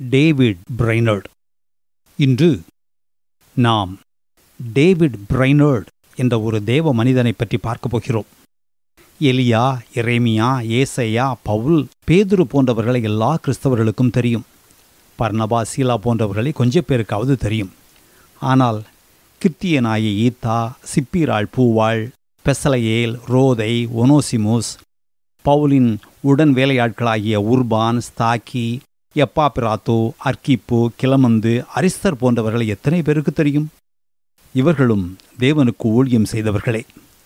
David Brainerd இன்று நாம் David Brainerd என்ற ஒரு தேவ மனிதனை பற்றி பார்க்கப் போகிறோம் எலியா எரேமியா ஏசையா பவுல் பேதுரு போன்றவர்களை எல்லா கிறிஸ்தவர்களுக்கும் தெரியும் பர்னபா சீலா போன்றவர்களை கொஞ்ச பேருக்காவது தெரியும் ஆனால் கித்தியனாய ஈத்தா சிப்பிராள் பூவாள் பெசலையேல் ரோதை ஒனோசிமோஸ் பவுலின் உடன் வேலையாட்களாகிய உர்பான் ஸ்தாக்கி எப்பா பிராத்தோ அர்க்கிப்பு கிளமந்து அரிஸ்தர் போன்றவர்களை எத்தனை பேருக்கு தெரியும் இவர்களும் தேவனுக்கு ஊழியம் செய்தவர்களே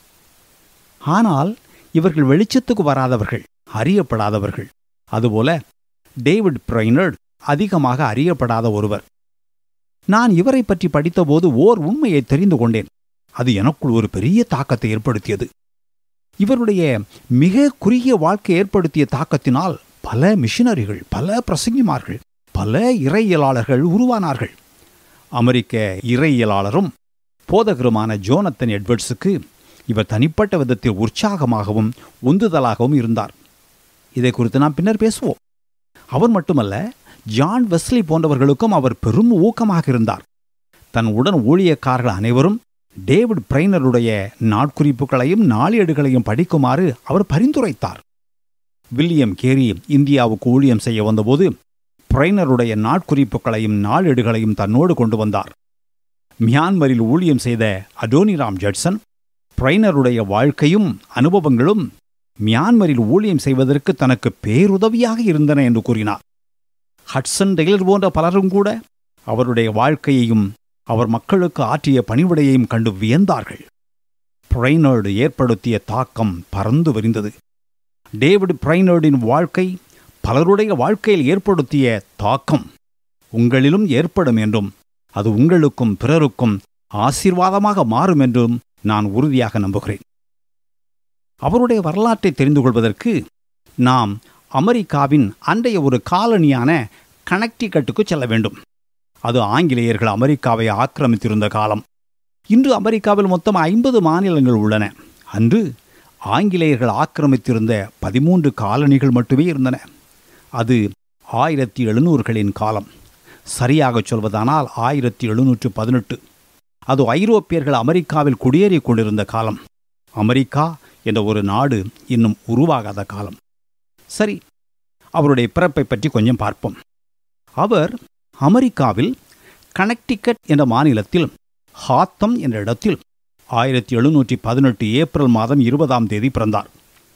ஆனால் இவர்கள் வெளிச்சத்துக்கு வராதவர்கள் அறியப்படாதவர்கள் அதுபோல டேவிட் பிரைனர்ட் அதிகமாக அறியப்படாத ஒருவர் நான் இவரை பற்றி படித்தபோது ஓர் உண்மையை தெரிந்து கொண்டேன் அது எனக்குள் ஒரு பெரிய தாக்கத்தை ஏற்படுத்தியது இவருடைய மிக குறுகிய வாழ்க்கை ஏற்படுத்திய தாக்கத்தினால் பல மிஷினரிகள் பல பிரசங்கிமார்கள் பல இறையியலாளர்கள் உருவானார்கள் அமெரிக்க இறையியலாளரும் போதகருமான ஜோனத்தன் எட்வர்ட்ஸுக்கு இவர் தனிப்பட்ட விதத்தில் உற்சாகமாகவும் உந்துதலாகவும் இருந்தார் இதை குறித்து நாம் பின்னர் பேசுவோம் அவர் மட்டுமல்ல ஜான் வெஸ்லி போன்றவர்களுக்கும் அவர் பெரும் ஊக்கமாக இருந்தார் தன் உடன் ஊழியக்காரர்கள் அனைவரும் டேவிட் பிரைனருடைய நாட்குறிப்புகளையும் நாளேடுகளையும் படிக்குமாறு அவர் பரிந்துரைத்தார் வில்லியம் கேரி இந்தியாவுக்கு ஊழியம் செய்ய வந்தபோது பிரைனருடைய நாட்குறிப்புகளையும் நாளேடுகளையும் தன்னோடு கொண்டு வந்தார் மியான்மரில் ஊழியம் செய்த அடோனிராம் ஜட்சன் பிரைனருடைய வாழ்க்கையும் அனுபவங்களும் மியான்மரில் ஊழியம் செய்வதற்கு தனக்கு பேருதவியாக இருந்தன என்று கூறினார் ஹட்சன் டெய்லர் போன்ற பலரும் கூட அவருடைய வாழ்க்கையையும் அவர் மக்களுக்கு ஆற்றிய பணிவிடையையும் கண்டு வியந்தார்கள் பிரைனர்டு ஏற்படுத்திய தாக்கம் பறந்து விரிந்தது டேவிட் பிரைனர்டின் வாழ்க்கை பலருடைய வாழ்க்கையில் ஏற்படுத்திய தாக்கம் உங்களிலும் ஏற்படும் என்றும் அது உங்களுக்கும் பிறருக்கும் ஆசீர்வாதமாக மாறும் என்றும் நான் உறுதியாக நம்புகிறேன் அவருடைய வரலாற்றை தெரிந்து கொள்வதற்கு நாம் அமெரிக்காவின் அன்றைய ஒரு காலனியான கனெக்டிகட்டுக்கு செல்ல வேண்டும் அது ஆங்கிலேயர்கள் அமெரிக்காவை ஆக்கிரமித்திருந்த காலம் இன்று அமெரிக்காவில் மொத்தம் ஐம்பது மாநிலங்கள் உள்ளன அன்று ஆங்கிலேயர்கள் ஆக்கிரமித்திருந்த பதிமூன்று காலனிகள் மட்டுமே இருந்தன அது ஆயிரத்தி எழுநூறுகளின் காலம் சரியாகச் சொல்வதானால் ஆயிரத்தி எழுநூற்று பதினெட்டு அது ஐரோப்பியர்கள் அமெரிக்காவில் குடியேறிக் கொண்டிருந்த காலம் அமெரிக்கா என்ற ஒரு நாடு இன்னும் உருவாகாத காலம் சரி அவருடைய பிறப்பை பற்றி கொஞ்சம் பார்ப்போம் அவர் அமெரிக்காவில் கனெக்டிகட் என்ற மாநிலத்தில் ஹாத்தம் என்ற இடத்தில் ஆயிரத்தி எழுநூற்றி பதினெட்டு ஏப்ரல் மாதம் இருபதாம் தேதி பிறந்தார்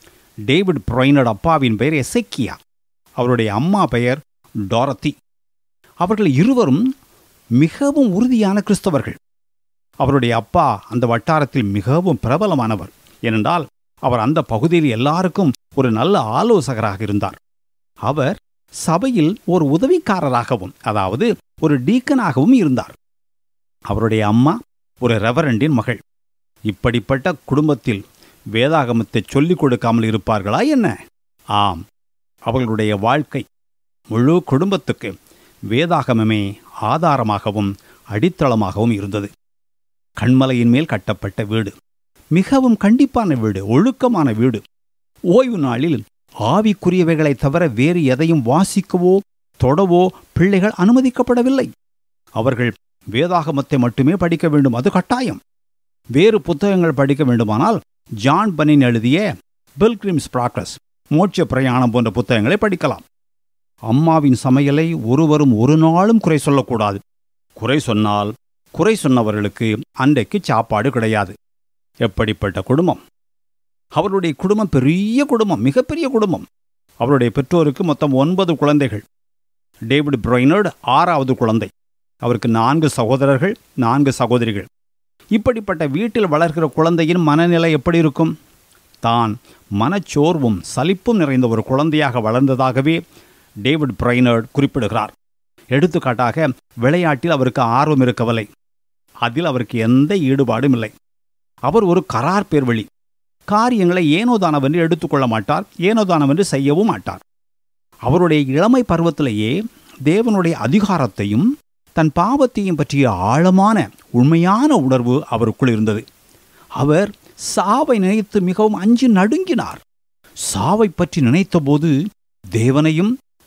டேவிட் பிரைனட் அப்பாவின் பெயர் எசைக்கியா அவருடைய அம்மா பெயர் டாரத்தி அவர்கள் இருவரும் மிகவும் உறுதியான கிறிஸ்தவர்கள் அவருடைய அப்பா அந்த வட்டாரத்தில் மிகவும் பிரபலமானவர் ஏனென்றால் அவர் அந்த பகுதியில் எல்லாருக்கும் ஒரு நல்ல ஆலோசகராக இருந்தார் அவர் சபையில் ஒரு உதவிக்காரராகவும் அதாவது ஒரு டீக்கனாகவும் இருந்தார் அவருடைய அம்மா ஒரு ரெவரண்டின் மகள் இப்படிப்பட்ட குடும்பத்தில் வேதாகமத்தை சொல்லிக் கொடுக்காமல் இருப்பார்களா என்ன ஆம் அவர்களுடைய வாழ்க்கை முழு குடும்பத்துக்கு வேதாகமமே ஆதாரமாகவும் அடித்தளமாகவும் இருந்தது கண்மலையின் மேல் கட்டப்பட்ட வீடு மிகவும் கண்டிப்பான வீடு ஒழுக்கமான வீடு ஓய்வு நாளில் ஆவிக்குரியவைகளைத் தவிர வேறு எதையும் வாசிக்கவோ தொடவோ பிள்ளைகள் அனுமதிக்கப்படவில்லை அவர்கள் வேதாகமத்தை மட்டுமே படிக்க வேண்டும் அது கட்டாயம் வேறு புத்தகங்கள் படிக்க வேண்டுமானால் ஜான் பனின் எழுதிய பில்கிரிம்ஸ் ப்ராக்ரஸ் மோட்ச பிரயாணம் போன்ற புத்தகங்களை படிக்கலாம் அம்மாவின் சமையலை ஒருவரும் ஒரு நாளும் குறை சொல்லக்கூடாது குறை சொன்னால் குறை சொன்னவர்களுக்கு அன்றைக்கு சாப்பாடு கிடையாது எப்படிப்பட்ட குடும்பம் அவருடைய குடும்பம் பெரிய குடும்பம் மிகப்பெரிய குடும்பம் அவருடைய பெற்றோருக்கு மொத்தம் ஒன்பது குழந்தைகள் டேவிட் பிரைனர்டு ஆறாவது குழந்தை அவருக்கு நான்கு சகோதரர்கள் நான்கு சகோதரிகள் இப்படிப்பட்ட வீட்டில் வளர்கிற குழந்தையின் மனநிலை எப்படி இருக்கும் தான் மனச்சோர்வும் சலிப்பும் நிறைந்த ஒரு குழந்தையாக வளர்ந்ததாகவே டேவிட் பிரைனர்ட் குறிப்பிடுகிறார் எடுத்துக்காட்டாக விளையாட்டில் அவருக்கு ஆர்வம் இருக்கவில்லை அதில் அவருக்கு எந்த ஈடுபாடும் இல்லை அவர் ஒரு கரார் பேர்வழி காரியங்களை ஏனோதானவென்று எடுத்துக்கொள்ள மாட்டார் ஏனோதானவென்று செய்யவும் மாட்டார் அவருடைய இளமை பருவத்திலேயே தேவனுடைய அதிகாரத்தையும் தன் பாவத்தையும் பற்றிய ஆழமான உண்மையான உணர்வு அவருக்குள் இருந்தது அவர் சாவை நினைத்து மிகவும் அஞ்சு நடுங்கினார் சாவை பற்றி நினைத்தபோது தேவனையும்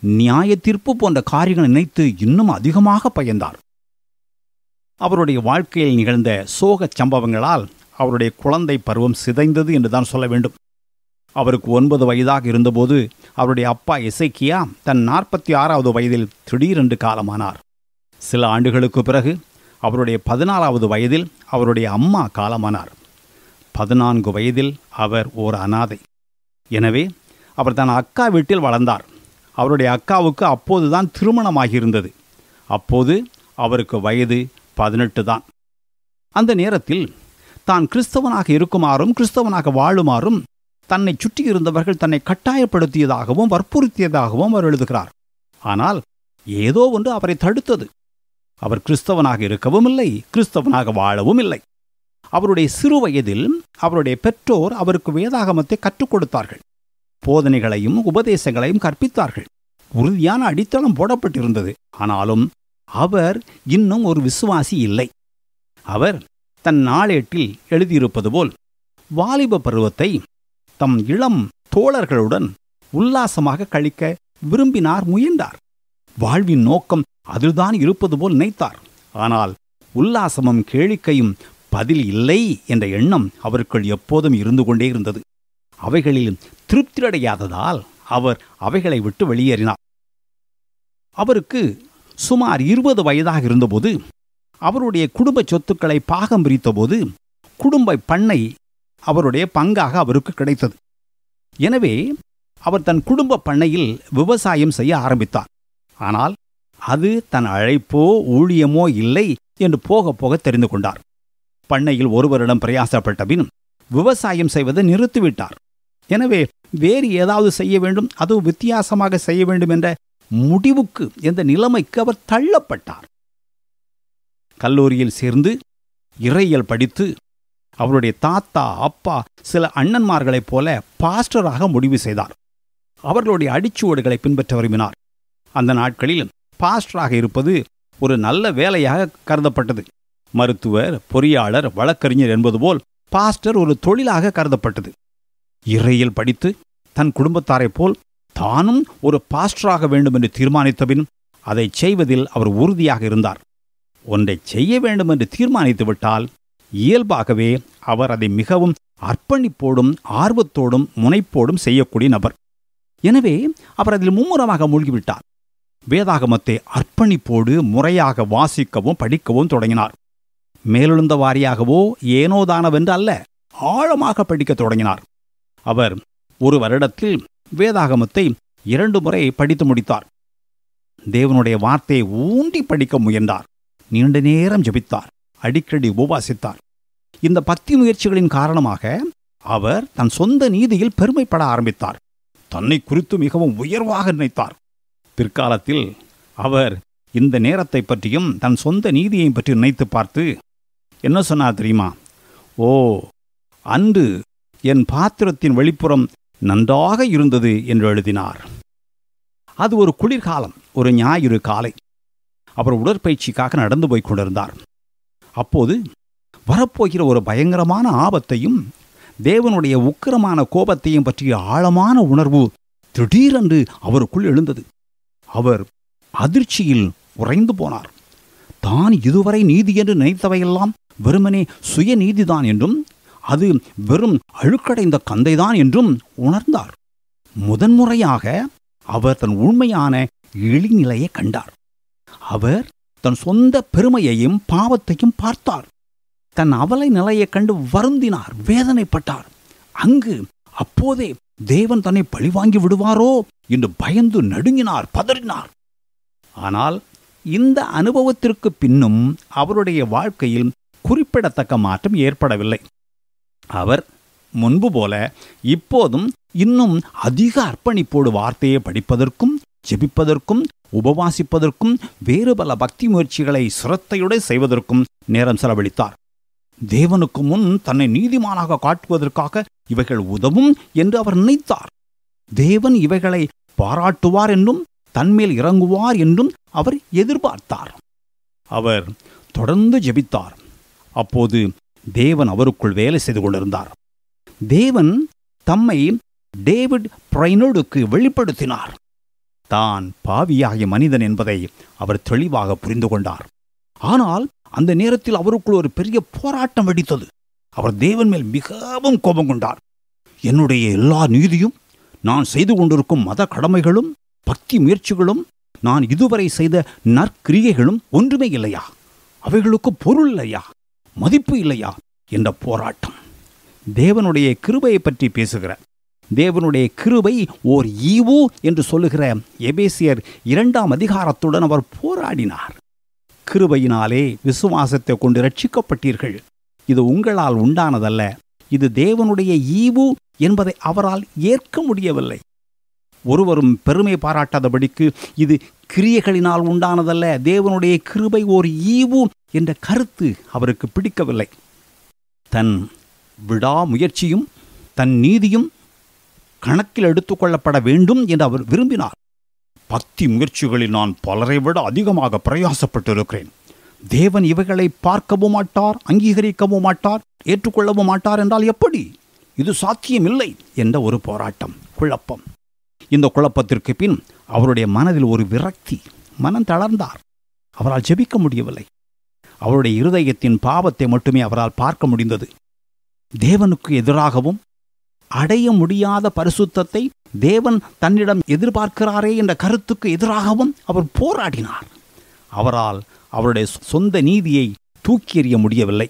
நியாய தீர்ப்பு போன்ற காரியங்களை நினைத்து இன்னும் அதிகமாக பயந்தார் அவருடைய வாழ்க்கையில் நிகழ்ந்த சோகச் சம்பவங்களால் அவருடைய குழந்தை பருவம் சிதைந்தது என்றுதான் சொல்ல வேண்டும் அவருக்கு ஒன்பது வயதாக இருந்தபோது அவருடைய அப்பா இசைக்கியா தன் நாற்பத்தி ஆறாவது வயதில் திடீரென்று காலமானார் சில ஆண்டுகளுக்கு பிறகு அவருடைய பதினாறாவது வயதில் அவருடைய அம்மா காலமானார் பதினான்கு வயதில் அவர் ஓர் அனாதை எனவே அவர் தன் அக்கா வீட்டில் வளர்ந்தார் அவருடைய அக்காவுக்கு அப்போதுதான் திருமணமாகியிருந்தது அப்போது அவருக்கு வயது பதினெட்டு தான் அந்த நேரத்தில் தான் கிறிஸ்தவனாக இருக்குமாறும் கிறிஸ்தவனாக வாழுமாறும் தன்னை சுற்றி இருந்தவர்கள் தன்னை கட்டாயப்படுத்தியதாகவும் வற்புறுத்தியதாகவும் அவர் எழுதுகிறார் ஆனால் ஏதோ ஒன்று அவரை தடுத்தது அவர் கிறிஸ்தவனாக இருக்கவும் இல்லை கிறிஸ்தவனாக வாழவும் இல்லை அவருடைய சிறு வயதில் அவருடைய பெற்றோர் அவருக்கு வேதாகமத்தை கற்றுக் கொடுத்தார்கள் போதனைகளையும் உபதேசங்களையும் கற்பித்தார்கள் உறுதியான அடித்தளம் போடப்பட்டிருந்தது ஆனாலும் அவர் இன்னும் ஒரு விசுவாசி இல்லை அவர் தன் நாளேட்டில் எழுதியிருப்பது போல் வாலிப பருவத்தை தம் இளம் தோழர்களுடன் உல்லாசமாக கழிக்க விரும்பினார் முயன்றார் வாழ்வின் நோக்கம் அதில்தான் இருப்பது போல் நினைத்தார் ஆனால் உல்லாசமும் கேளிக்கையும் பதில் இல்லை என்ற எண்ணம் அவருக்குள் எப்போதும் இருந்து கொண்டே இருந்தது அவைகளில் திருப்தியடையாததால் அவர் அவைகளை விட்டு வெளியேறினார் அவருக்கு சுமார் இருபது வயதாக இருந்தபோது அவருடைய குடும்ப சொத்துக்களை பாகம் பிரித்தபோது குடும்ப பண்ணை அவருடைய பங்காக அவருக்கு கிடைத்தது எனவே அவர் தன் குடும்ப பண்ணையில் விவசாயம் செய்ய ஆரம்பித்தார் ஆனால் அது தன் அழைப்போ ஊழியமோ இல்லை என்று போக போக தெரிந்து கொண்டார் பண்ணையில் ஒருவரிடம் பிரயாசப்பட்ட பின் விவசாயம் செய்வதை நிறுத்திவிட்டார் எனவே வேறு ஏதாவது செய்ய வேண்டும் அதுவும் வித்தியாசமாக செய்ய வேண்டும் என்ற முடிவுக்கு என்ற நிலைமைக்கு அவர் தள்ளப்பட்டார் கல்லூரியில் சேர்ந்து இறையியல் படித்து அவருடைய தாத்தா அப்பா சில அண்ணன்மார்களைப் போல பாஸ்டராக முடிவு செய்தார் அவர்களுடைய அடிச்சுவடுகளை பின்பற்ற விரும்பினார் அந்த நாட்களில் பாஸ்டராக இருப்பது ஒரு நல்ல வேலையாக கருதப்பட்டது மருத்துவர் பொறியாளர் வழக்கறிஞர் என்பது போல் பாஸ்டர் ஒரு தொழிலாக கருதப்பட்டது இறையில் படித்து தன் குடும்பத்தாரைப் போல் தானும் ஒரு பாஸ்டராக வேண்டும் என்று தீர்மானித்தபின் அதை செய்வதில் அவர் உறுதியாக இருந்தார் ஒன்றை செய்ய வேண்டும் என்று தீர்மானித்து விட்டால் இயல்பாகவே அவர் அதை மிகவும் அர்ப்பணிப்போடும் ஆர்வத்தோடும் முனைப்போடும் செய்யக்கூடிய நபர் எனவே அவர் அதில் மும்முரமாக மூழ்கிவிட்டார் வேதாகமத்தை அர்ப்பணிப்போடு முறையாக வாசிக்கவும் படிக்கவும் தொடங்கினார் மேலெழுந்த வாரியாகவோ ஏனோதானவென்று அல்ல ஆழமாக படிக்கத் தொடங்கினார் அவர் ஒரு வருடத்தில் வேதாகமத்தை இரண்டு முறை படித்து முடித்தார் தேவனுடைய வார்த்தையை ஊண்டி படிக்க முயன்றார் நீண்ட நேரம் ஜெபித்தார் அடிக்கடி உபவாசித்தார் இந்த பக்தி முயற்சிகளின் காரணமாக அவர் தன் சொந்த நீதியில் பெருமைப்பட ஆரம்பித்தார் தன்னை குறித்து மிகவும் உயர்வாக நினைத்தார் பிற்காலத்தில் அவர் இந்த நேரத்தை பற்றியும் தன் சொந்த நீதியை பற்றி நினைத்து பார்த்து என்ன சொன்னார் தெரியுமா ஓ அன்று என் பாத்திரத்தின் வெளிப்புறம் நன்றாக இருந்தது என்று எழுதினார் அது ஒரு குளிர்காலம் ஒரு ஞாயிறு காலை அவர் உடற்பயிற்சிக்காக நடந்து போய்க் கொண்டிருந்தார் அப்போது வரப்போகிற ஒரு பயங்கரமான ஆபத்தையும் தேவனுடைய உக்கிரமான கோபத்தையும் பற்றிய ஆழமான உணர்வு திடீரென்று அவருக்குள் எழுந்தது அவர் அதிர்ச்சியில் உறைந்து போனார் தான் இதுவரை நீதி என்று நினைத்தவையெல்லாம் வெறுமனே சுய நீதிதான் என்றும் அது வெறும் அழுக்கடைந்த கந்தைதான் என்றும் உணர்ந்தார் முதன்முறையாக அவர் தன் உண்மையான இழிநிலையை கண்டார் அவர் தன் சொந்த பெருமையையும் பாவத்தையும் பார்த்தார் தன் அவலை நிலையைக் கண்டு வருந்தினார் வேதனைப்பட்டார் அங்கு அப்போதே தேவன் தன்னை பழிவாங்கி விடுவாரோ என்று பயந்து நடுங்கினார் பதறினார் ஆனால் இந்த அனுபவத்திற்கு பின்னும் அவருடைய வாழ்க்கையில் குறிப்பிடத்தக்க மாற்றம் ஏற்படவில்லை அவர் முன்பு போல இப்போதும் இன்னும் அதிக அர்ப்பணிப்போடு வார்த்தையை படிப்பதற்கும் ஜெபிப்பதற்கும் உபவாசிப்பதற்கும் வேறு பல பக்தி முயற்சிகளை சிரத்தையுடன் செய்வதற்கும் நேரம் செலவழித்தார் தேவனுக்கு முன் தன்னை நீதிமானாக காட்டுவதற்காக இவைகள் உதவும் என்று அவர் நினைத்தார் தேவன் இவைகளை பாராட்டுவார் என்றும் தன்மேல் இறங்குவார் என்றும் அவர் எதிர்பார்த்தார் அவர் தொடர்ந்து ஜெபித்தார் அப்போது தேவன் அவருக்குள் வேலை செய்து கொண்டிருந்தார் தேவன் தம்மை டேவிட் பிரைனோடுக்கு வெளிப்படுத்தினார் தான் பாவியாகிய மனிதன் என்பதை அவர் தெளிவாக புரிந்து கொண்டார் ஆனால் அந்த நேரத்தில் அவருக்குள் ஒரு பெரிய போராட்டம் வெடித்தது அவர் தேவன் மேல் மிகவும் கோபம் கொண்டார் என்னுடைய எல்லா நீதியும் நான் செய்து கொண்டிருக்கும் மத கடமைகளும் பக்தி முயற்சிகளும் நான் இதுவரை செய்த நற்கிரியைகளும் ஒன்றுமே இல்லையா அவைகளுக்கு பொருள் இல்லையா மதிப்பு இல்லையா என்ற போராட்டம் தேவனுடைய கிருபையை பற்றி பேசுகிற தேவனுடைய கிருபை ஓர் ஈவு என்று சொல்லுகிற எபேசியர் இரண்டாம் அதிகாரத்துடன் அவர் போராடினார் கிருபையினாலே விசுவாசத்தை கொண்டு ரட்சிக்கப்பட்டீர்கள் இது உங்களால் உண்டானதல்ல இது தேவனுடைய ஈவு என்பதை அவரால் ஏற்க முடியவில்லை ஒருவரும் பெருமை பாராட்டாதபடிக்கு இது கிரியைகளினால் உண்டானதல்ல தேவனுடைய கிருபை ஓர் ஈவு என்ற கருத்து அவருக்கு பிடிக்கவில்லை தன் விடாமுயற்சியும் தன் நீதியும் கணக்கில் எடுத்துக்கொள்ளப்பட வேண்டும் என்று அவர் விரும்பினார் பக்தி முயற்சிகளில் நான் பலரை விட அதிகமாக பிரயாசப்பட்டிருக்கிறேன் தேவன் இவைகளை பார்க்கவும் மாட்டார் அங்கீகரிக்கவும் மாட்டார் ஏற்றுக்கொள்ளவும் மாட்டார் என்றால் எப்படி இது சாத்தியமில்லை என்ற ஒரு போராட்டம் குழப்பம் இந்த குழப்பத்திற்கு பின் அவருடைய மனதில் ஒரு விரக்தி மனம் தளர்ந்தார் அவரால் ஜெபிக்க முடியவில்லை அவருடைய இருதயத்தின் பாவத்தை மட்டுமே அவரால் பார்க்க முடிந்தது தேவனுக்கு எதிராகவும் அடைய முடியாத பரிசுத்தத்தை தேவன் தன்னிடம் எதிர்பார்க்கிறாரே என்ற கருத்துக்கு எதிராகவும் அவர் போராடினார் அவரால் அவருடைய சொந்த நீதியை தூக்கி எறிய முடியவில்லை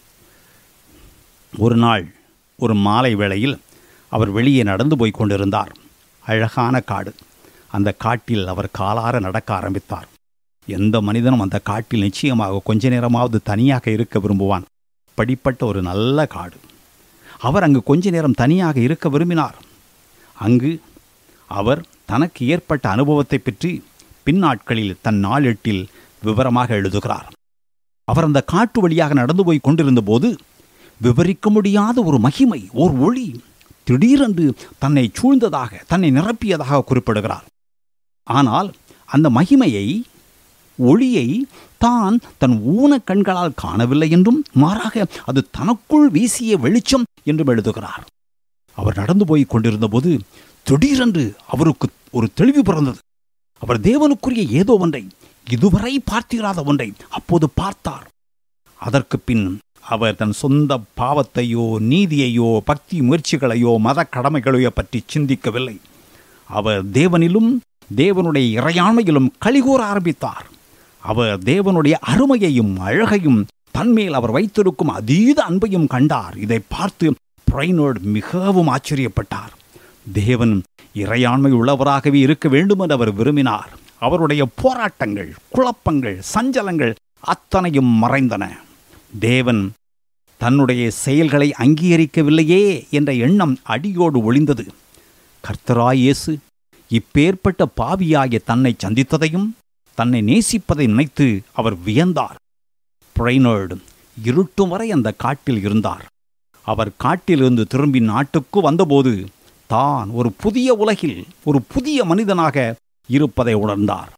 ஒரு நாள் ஒரு மாலை வேளையில் அவர் வெளியே நடந்து போய் கொண்டிருந்தார் அழகான காடு அந்த காட்டில் அவர் காலார நடக்க ஆரம்பித்தார் எந்த மனிதனும் அந்த காட்டில் நிச்சயமாக கொஞ்ச நேரமாவது தனியாக இருக்க விரும்புவான் படிப்பட்ட ஒரு நல்ல காடு அவர் அங்கு கொஞ்ச நேரம் தனியாக இருக்க விரும்பினார் அங்கு அவர் தனக்கு ஏற்பட்ட அனுபவத்தை பற்றி பின்னாட்களில் தன் நாளெட்டில் விவரமாக எழுதுகிறார் அவர் அந்த காட்டு வழியாக நடந்து போய் கொண்டிருந்தபோது விவரிக்க முடியாத ஒரு மகிமை ஓர் ஒளி திடீரென்று தன்னை சூழ்ந்ததாக தன்னை நிரப்பியதாக குறிப்பிடுகிறார் ஆனால் அந்த மகிமையை ஒளியை தான் தன் ஊன கண்களால் காணவில்லை என்றும் மாறாக அது தனக்குள் வீசிய வெளிச்சம் என்றும் எழுதுகிறார் அவர் நடந்து போய் கொண்டிருந்தபோது திடீரென்று அவருக்கு ஒரு தெளிவு பிறந்தது அவர் தேவனுக்குரிய ஏதோ ஒன்றை இதுவரை பார்த்திராத ஒன்றை அப்போது பார்த்தார் அதற்கு பின் அவர் தன் சொந்த பாவத்தையோ நீதியையோ பக்தி முயற்சிகளையோ மத கடமைகளையோ பற்றி சிந்திக்கவில்லை அவர் தேவனிலும் தேவனுடைய இறையாண்மையிலும் கலிகூற ஆரம்பித்தார் அவர் தேவனுடைய அருமையையும் அழகையும் தன்மேல் அவர் வைத்திருக்கும் அதீத அன்பையும் கண்டார் இதை பார்த்து பிரைனோட் மிகவும் ஆச்சரியப்பட்டார் தேவன் இறையாண்மை உள்ளவராகவே இருக்க வேண்டும் என்று அவர் விரும்பினார் அவருடைய போராட்டங்கள் குழப்பங்கள் சஞ்சலங்கள் அத்தனையும் மறைந்தன தேவன் தன்னுடைய செயல்களை அங்கீகரிக்கவில்லையே என்ற எண்ணம் அடியோடு ஒளிந்தது கர்த்தராய் இயேசு இப்பேற்பட்ட பாவியாகிய தன்னை சந்தித்ததையும் தன்னை நேசிப்பதை நினைத்து அவர் வியந்தார் பிரைனர்டு இருட்டும் வரை அந்த காட்டில் இருந்தார் அவர் காட்டிலிருந்து திரும்பி நாட்டுக்கு வந்தபோது தான் ஒரு புதிய உலகில் ஒரு புதிய மனிதனாக இருப்பதை உணர்ந்தார்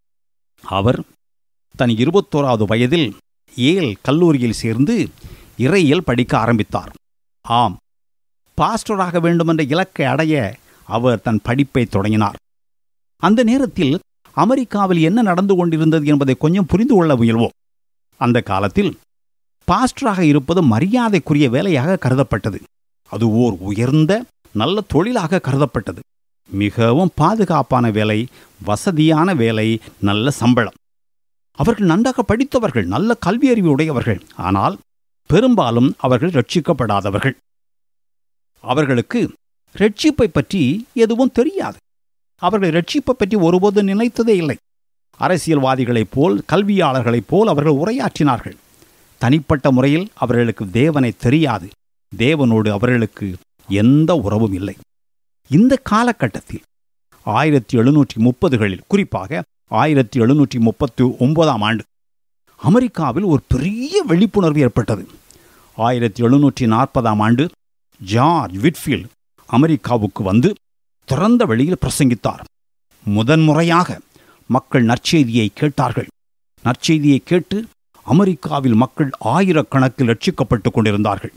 அவர் தன் இருபத்தோராவது வயதில் ஏல் கல்லூரியில் சேர்ந்து இறையியல் படிக்க ஆரம்பித்தார் ஆம் பாஸ்டராக வேண்டுமென்ற இலக்கை அடைய அவர் தன் படிப்பை தொடங்கினார் அந்த நேரத்தில் அமெரிக்காவில் என்ன நடந்து கொண்டிருந்தது என்பதை கொஞ்சம் புரிந்து கொள்ள முயல்வோம் அந்த காலத்தில் பாஸ்டராக இருப்பது மரியாதைக்குரிய வேலையாக கருதப்பட்டது அது ஓர் உயர்ந்த நல்ல தொழிலாக கருதப்பட்டது மிகவும் பாதுகாப்பான வேலை வசதியான வேலை நல்ல சம்பளம் அவர்கள் நன்றாக படித்தவர்கள் நல்ல கல்வியறிவு உடையவர்கள் ஆனால் பெரும்பாலும் அவர்கள் ரட்சிக்கப்படாதவர்கள் அவர்களுக்கு ரட்சிப்பை பற்றி எதுவும் தெரியாது அவர்கள் ரட்சிப்பை பற்றி ஒருபோது நினைத்ததே இல்லை அரசியல்வாதிகளைப் போல் கல்வியாளர்களைப் போல் அவர்கள் உரையாற்றினார்கள் தனிப்பட்ட முறையில் அவர்களுக்கு தேவனை தெரியாது தேவனோடு அவர்களுக்கு எந்த உறவும் இல்லை இந்த காலகட்டத்தில் ஆயிரத்தி எழுநூற்றி முப்பதுகளில் குறிப்பாக ஆயிரத்தி எழுநூற்றி முப்பத்தி ஒன்பதாம் ஆண்டு அமெரிக்காவில் ஒரு பெரிய விழிப்புணர்வு ஏற்பட்டது ஆயிரத்தி எழுநூற்றி நாற்பதாம் ஆண்டு ஜார்ஜ் விட்ஃபீல்ட் அமெரிக்காவுக்கு வந்து திறந்த வெளியில் பிரசங்கித்தார் முதன்முறையாக மக்கள் நற்செய்தியை கேட்டார்கள் நற்செய்தியை கேட்டு அமெரிக்காவில் மக்கள் ஆயிரக்கணக்கில் ரட்சிக்கப்பட்டு கொண்டிருந்தார்கள்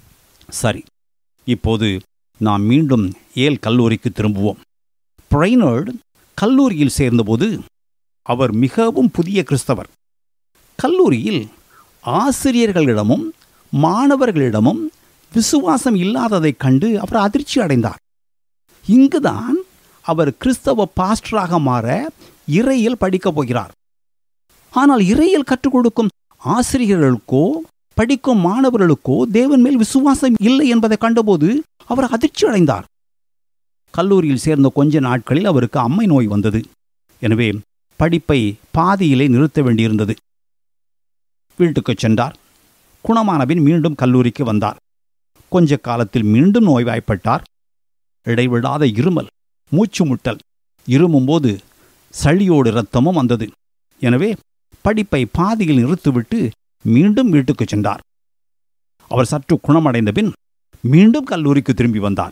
சரி இப்போது நாம் மீண்டும் ஏல் கல்லூரிக்கு திரும்புவோம் பிரைனர்டு கல்லூரியில் சேர்ந்தபோது அவர் மிகவும் புதிய கிறிஸ்தவர் கல்லூரியில் ஆசிரியர்களிடமும் மாணவர்களிடமும் விசுவாசம் இல்லாததைக் கண்டு அவர் அதிர்ச்சி அடைந்தார் இங்குதான் அவர் கிறிஸ்தவ பாஸ்டராக மாற இறையில் படிக்கப் போகிறார் ஆனால் இறையில் கற்றுக் கொடுக்கும் ஆசிரியர்களுக்கோ படிக்கும் மாணவர்களுக்கோ தேவன் மேல் விசுவாசம் இல்லை என்பதை கண்டபோது அவர் அதிர்ச்சி அடைந்தார் கல்லூரியில் சேர்ந்த கொஞ்ச நாட்களில் அவருக்கு அம்மை நோய் வந்தது எனவே படிப்பை பாதியிலே நிறுத்த வேண்டியிருந்தது வீட்டுக்குச் சென்றார் குணமானபின் மீண்டும் கல்லூரிக்கு வந்தார் கொஞ்ச காலத்தில் மீண்டும் நோய்வாய்ப்பட்டார் இடைவிடாத இருமல் மூச்சு முட்டல் இருமும்போது சளியோடு இரத்தமும் வந்தது எனவே படிப்பை பாதியில் நிறுத்திவிட்டு மீண்டும் வீட்டுக்குச் சென்றார் அவர் சற்று குணமடைந்த பின் மீண்டும் கல்லூரிக்கு திரும்பி வந்தார்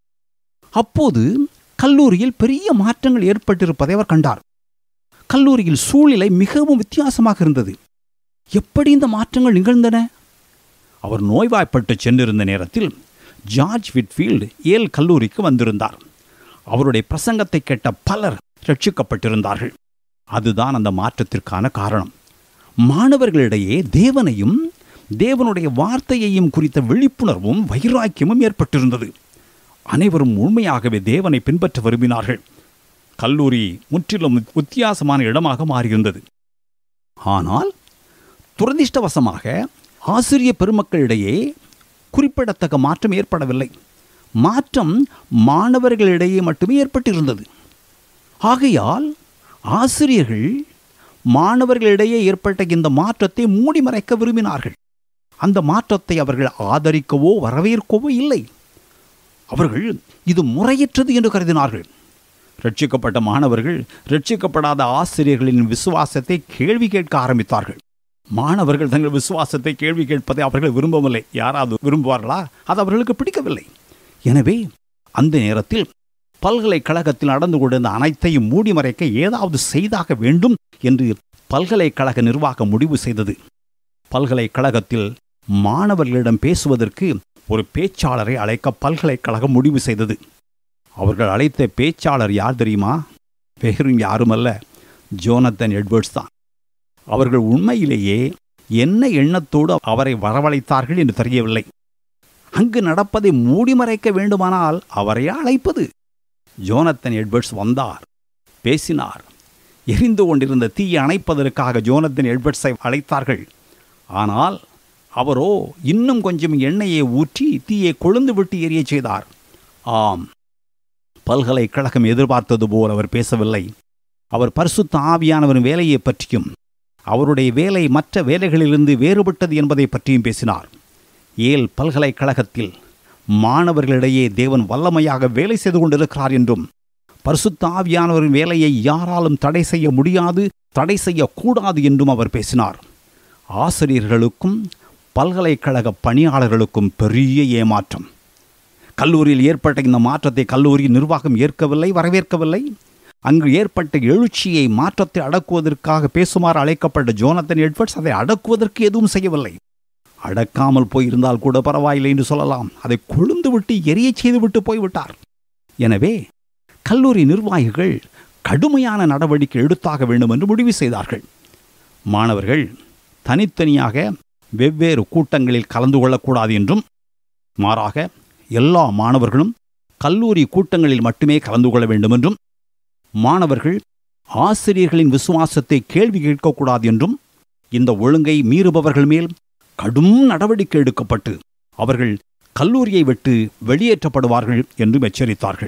அப்போது கல்லூரியில் பெரிய மாற்றங்கள் ஏற்பட்டிருப்பதை அவர் கண்டார் கல்லூரியில் சூழ்நிலை மிகவும் வித்தியாசமாக இருந்தது எப்படி இந்த மாற்றங்கள் நிகழ்ந்தன அவர் நோய்வாய்ப்பட்டு சென்றிருந்த நேரத்தில் ஜார்ஜ் விட்ஃபீல்டு ஏல் கல்லூரிக்கு வந்திருந்தார் அவருடைய பிரசங்கத்தை கேட்ட பலர் ரட்சிக்கப்பட்டிருந்தார்கள் அதுதான் அந்த மாற்றத்திற்கான காரணம் மாணவர்களிடையே தேவனையும் தேவனுடைய வார்த்தையையும் குறித்த விழிப்புணர்வும் வைராக்கியமும் ஏற்பட்டிருந்தது அனைவரும் உண்மையாகவே தேவனை பின்பற்ற விரும்பினார்கள் கல்லூரி முற்றிலும் வித்தியாசமான இடமாக மாறியிருந்தது ஆனால் துரதிர்ஷ்டவசமாக ஆசிரிய பெருமக்களிடையே குறிப்பிடத்தக்க மாற்றம் ஏற்படவில்லை மாற்றம் மாணவர்களிடையே மட்டுமே ஏற்பட்டிருந்தது ஆகையால் ஆசிரியர்கள் மாணவர்களிடையே ஏற்பட்ட இந்த மாற்றத்தை மூடி மறைக்க விரும்பினார்கள் அந்த மாற்றத்தை அவர்கள் ஆதரிக்கவோ வரவேற்கவோ இல்லை அவர்கள் இது முறையற்றது என்று கருதினார்கள் ரட்சிக்கப்பட்ட மாணவர்கள் ரட்சிக்கப்படாத ஆசிரியர்களின் விசுவாசத்தை கேள்வி கேட்க ஆரம்பித்தார்கள் மாணவர்கள் தங்கள் விசுவாசத்தை கேள்வி கேட்பதை அவர்கள் விரும்பவில்லை யாராவது விரும்புவார்களா அது அவர்களுக்கு பிடிக்கவில்லை எனவே அந்த நேரத்தில் பல்கலைக்கழகத்தில் நடந்து கொண்டிருந்த அனைத்தையும் மூடி மறைக்க ஏதாவது செய்தாக வேண்டும் என்று பல்கலைக்கழக நிர்வாகம் முடிவு செய்தது பல்கலைக்கழகத்தில் மாணவர்களிடம் பேசுவதற்கு ஒரு பேச்சாளரை அழைக்க பல்கலைக்கழகம் முடிவு செய்தது அவர்கள் அழைத்த பேச்சாளர் யார் தெரியுமா வேறும் யாருமல்ல ஜோனத்தன் எட்வர்ட்ஸ் தான் அவர்கள் உண்மையிலேயே என்ன எண்ணத்தோடு அவரை வரவழைத்தார்கள் என்று தெரியவில்லை அங்கு நடப்பதை மூடிமறைக்க வேண்டுமானால் அவரை அழைப்பது ஜோனத்தன் எட்வர்ட்ஸ் வந்தார் பேசினார் எரிந்து கொண்டிருந்த தீயை அணைப்பதற்காக ஜோனத்தன் எட்வர்ட்ஸை அழைத்தார்கள் ஆனால் அவரோ இன்னும் கொஞ்சம் எண்ணெயை ஊற்றி தீயை கொழுந்து விட்டு எரியச் செய்தார் ஆம் பல்கலைக்கழகம் எதிர்பார்த்தது போல் அவர் பேசவில்லை அவர் பரிசுத்த ஆவியானவரின் வேலையை பற்றியும் அவருடைய வேலை மற்ற வேலைகளிலிருந்து வேறுபட்டது என்பதை பற்றியும் பேசினார் ஏல் பல்கலைக்கழகத்தில் மாணவர்களிடையே தேவன் வல்லமையாக வேலை செய்து கொண்டிருக்கிறார் என்றும் பரிசுத்த ஆவியானவரின் வேலையை யாராலும் தடை செய்ய முடியாது தடை செய்யக்கூடாது என்றும் அவர் பேசினார் ஆசிரியர்களுக்கும் பல்கலைக்கழக பணியாளர்களுக்கும் பெரிய ஏமாற்றம் கல்லூரியில் ஏற்பட்ட இந்த மாற்றத்தை கல்லூரி நிர்வாகம் ஏற்கவில்லை வரவேற்கவில்லை அங்கு ஏற்பட்ட எழுச்சியை மாற்றத்தை அடக்குவதற்காக பேசுமாறு அழைக்கப்பட்ட ஜோனத்தன் எட்வர்ட்ஸ் அதை அடக்குவதற்கு எதுவும் செய்யவில்லை அடக்காமல் போயிருந்தால் கூட பரவாயில்லை என்று சொல்லலாம் அதை கொழுந்து விட்டு எரியச் செய்துவிட்டு போய்விட்டார் எனவே கல்லூரி நிர்வாகிகள் கடுமையான நடவடிக்கை எடுத்தாக வேண்டும் என்று முடிவு செய்தார்கள் மாணவர்கள் தனித்தனியாக வெவ்வேறு கூட்டங்களில் கலந்து கொள்ளக்கூடாது என்றும் மாறாக எல்லா மாணவர்களும் கல்லூரி கூட்டங்களில் மட்டுமே கலந்து கொள்ள வேண்டும் என்றும் மாணவர்கள் ஆசிரியர்களின் விசுவாசத்தை கேள்வி கேட்கக்கூடாது என்றும் இந்த ஒழுங்கை மீறுபவர்கள் மேல் கடும் நடவடிக்கை எடுக்கப்பட்டு அவர்கள் கல்லூரியை விட்டு வெளியேற்றப்படுவார்கள் என்றும் எச்சரித்தார்கள்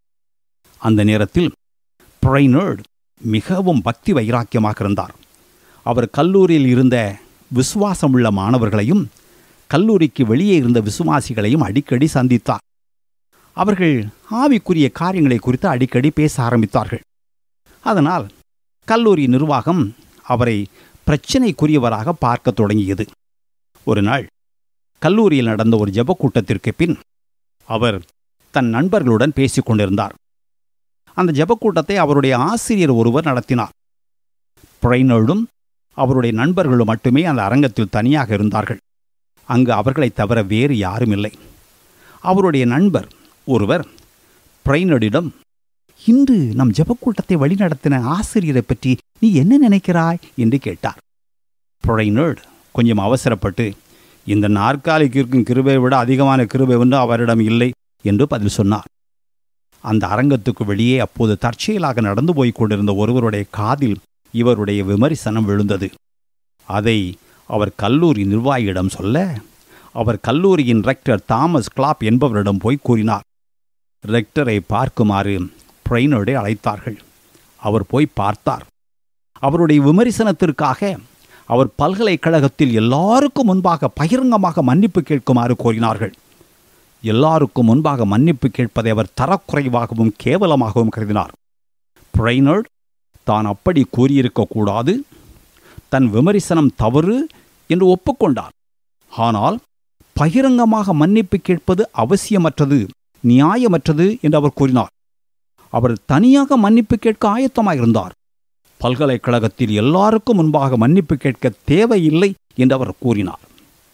அந்த நேரத்தில் பிரைனர்ட் மிகவும் பக்தி வைராக்கியமாக இருந்தார் அவர் கல்லூரியில் இருந்த விசுவாசமுள்ள மாணவர்களையும் கல்லூரிக்கு வெளியே இருந்த விசுவாசிகளையும் அடிக்கடி சந்தித்தார் அவர்கள் ஆவிக்குரிய காரியங்களை குறித்து அடிக்கடி பேச ஆரம்பித்தார்கள் அதனால் கல்லூரி நிர்வாகம் அவரை பிரச்சினைக்குரியவராக பார்க்க தொடங்கியது ஒரு நாள் கல்லூரியில் நடந்த ஒரு ஜெப கூட்டத்திற்கு பின் அவர் தன் நண்பர்களுடன் பேசிக் கொண்டிருந்தார் அந்த ஜெப கூட்டத்தை அவருடைய ஆசிரியர் ஒருவர் நடத்தினார் பிரைனர்டும் அவருடைய நண்பர்களும் மட்டுமே அந்த அரங்கத்தில் தனியாக இருந்தார்கள் அங்கு அவர்களைத் தவிர வேறு யாரும் இல்லை அவருடைய நண்பர் ஒருவர் பிரைனடிடம் இன்று நம் ஜெபக்கூட்டத்தை வழிநடத்தின ஆசிரியரை பற்றி நீ என்ன நினைக்கிறாய் என்று கேட்டார் புழைநேடு கொஞ்சம் அவசரப்பட்டு இந்த நாற்காலிக்கு இருக்கும் கிருபை விட அதிகமான கிருபை ஒன்று அவரிடம் இல்லை என்று பதில் சொன்னார் அந்த அரங்கத்துக்கு வெளியே அப்போது தற்செயலாக நடந்து போய்க் கொண்டிருந்த ஒருவருடைய காதில் இவருடைய விமர்சனம் விழுந்தது அதை அவர் கல்லூரி நிர்வாகியிடம் சொல்ல அவர் கல்லூரியின் ரெக்டர் தாமஸ் கிளாப் என்பவரிடம் போய் கூறினார் ரெக்டரை பார்க்குமாறு பிரைனோடை அழைத்தார்கள் அவர் போய் பார்த்தார் அவருடைய விமர்சனத்திற்காக அவர் பல்கலைக்கழகத்தில் எல்லாருக்கும் முன்பாக பகிரங்கமாக மன்னிப்பு கேட்குமாறு கோரினார்கள் எல்லாருக்கும் முன்பாக மன்னிப்பு கேட்பதை அவர் தரக்குறைவாகவும் கேவலமாகவும் கருதினார் பிரைனர்ட் தான் அப்படி கூறியிருக்கக்கூடாது தன் விமர்சனம் தவறு என்று ஒப்புக்கொண்டார் ஆனால் பகிரங்கமாக மன்னிப்பு கேட்பது அவசியமற்றது நியாயமற்றது என்று அவர் கூறினார் அவர் தனியாக மன்னிப்பு கேட்க ஆயத்தமாயிருந்தார் பல்கலைக்கழகத்தில் எல்லாருக்கும் முன்பாக மன்னிப்பு கேட்க தேவையில்லை என்று அவர் கூறினார்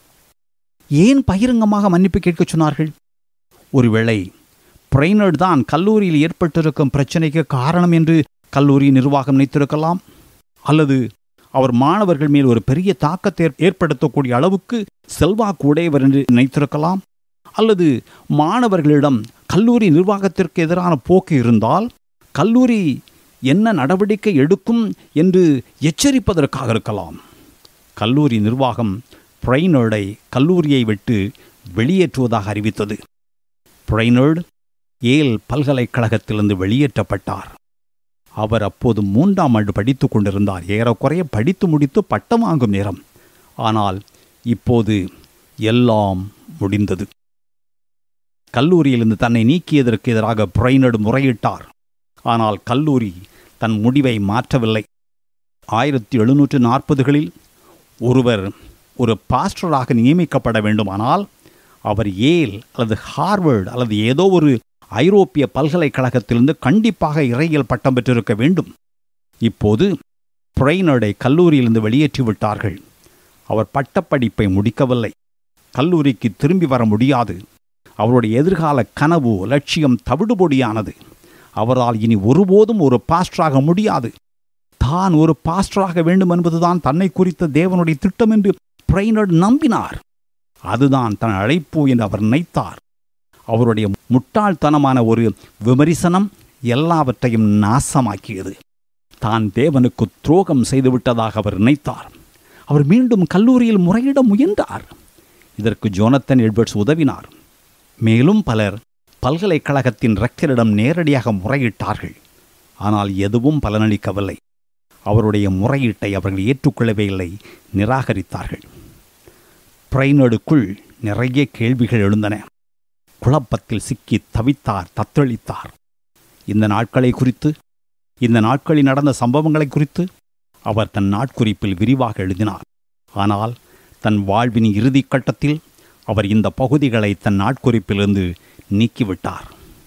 ஏன் பகிரங்கமாக மன்னிப்பு கேட்கச் சொன்னார்கள் ஒருவேளை பிரைனர்ட் தான் கல்லூரியில் ஏற்பட்டிருக்கும் பிரச்சனைக்கு காரணம் என்று கல்லூரி நிர்வாகம் நினைத்திருக்கலாம் அல்லது அவர் மாணவர்கள் மேல் ஒரு பெரிய தாக்கத்தை ஏற்படுத்தக்கூடிய அளவுக்கு செல்வாக்கு உடையவர் என்று நினைத்திருக்கலாம் அல்லது மாணவர்களிடம் கல்லூரி நிர்வாகத்திற்கு எதிரான போக்கு இருந்தால் கல்லூரி என்ன நடவடிக்கை எடுக்கும் என்று எச்சரிப்பதற்காக இருக்கலாம் கல்லூரி நிர்வாகம் பிரைனர்டை கல்லூரியை விட்டு வெளியேற்றுவதாக அறிவித்தது பிரைனர்டு ஏல் பல்கலைக்கழகத்திலிருந்து வெளியேற்றப்பட்டார் அவர் அப்போது மூன்றாம் ஆண்டு படித்துக் கொண்டிருந்தார் ஏறக்குறைய படித்து முடித்து பட்டம் வாங்கும் நேரம் ஆனால் இப்போது எல்லாம் முடிந்தது கல்லூரியிலிருந்து தன்னை நீக்கியதற்கு எதிராக பிரைனர்டு முறையிட்டார் ஆனால் கல்லூரி தன் முடிவை மாற்றவில்லை ஆயிரத்தி எழுநூற்று நாற்பதுகளில் ஒருவர் ஒரு பாஸ்டராக நியமிக்கப்பட வேண்டுமானால் அவர் ஏல் அல்லது ஹார்வர்டு அல்லது ஏதோ ஒரு ஐரோப்பிய பல்கலைக்கழகத்திலிருந்து கண்டிப்பாக இறையியல் பட்டம் பெற்றிருக்க வேண்டும் இப்போது பிரைனர்டை கல்லூரியிலிருந்து வெளியேற்றி விட்டார்கள் அவர் பட்டப்படிப்பை முடிக்கவில்லை கல்லூரிக்கு திரும்பி வர முடியாது அவருடைய எதிர்கால கனவு லட்சியம் தவிடுபொடியானது அவரால் இனி ஒருபோதும் ஒரு பாஸ்டராக முடியாது தான் ஒரு பாஸ்டராக வேண்டும் என்பதுதான் தன்னை குறித்த தேவனுடைய திட்டம் என்று பிரைனர்ட் நம்பினார் அதுதான் தன் அழைப்பு என்று அவர் நினைத்தார் அவருடைய முட்டாள்தனமான ஒரு விமரிசனம் எல்லாவற்றையும் நாசமாக்கியது தான் தேவனுக்கு துரோகம் செய்துவிட்டதாக அவர் நினைத்தார் அவர் மீண்டும் கல்லூரியில் முறையிட முயன்றார் இதற்கு ஜோனத்தன் எட்வர்ட்ஸ் உதவினார் மேலும் பலர் பல்கலைக்கழகத்தின் ரெக்டரிடம் நேரடியாக முறையிட்டார்கள் ஆனால் எதுவும் பலனளிக்கவில்லை அவருடைய முறையீட்டை அவர்கள் ஏற்றுக்கொள்ளவே இல்லை நிராகரித்தார்கள் பிரைனடுக்குள் நிறைய கேள்விகள் எழுந்தன குழப்பத்தில் சிக்கி தவித்தார் தத்தளித்தார் இந்த நாட்களை குறித்து இந்த நாட்களில் நடந்த சம்பவங்களை குறித்து அவர் தன் நாட்குறிப்பில் விரிவாக எழுதினார் ஆனால் தன் வாழ்வின் இறுதிக் கட்டத்தில் அவர் இந்த பகுதிகளை தன் நாட்குறிப்பிலிருந்து நீக்கிவிட்டார்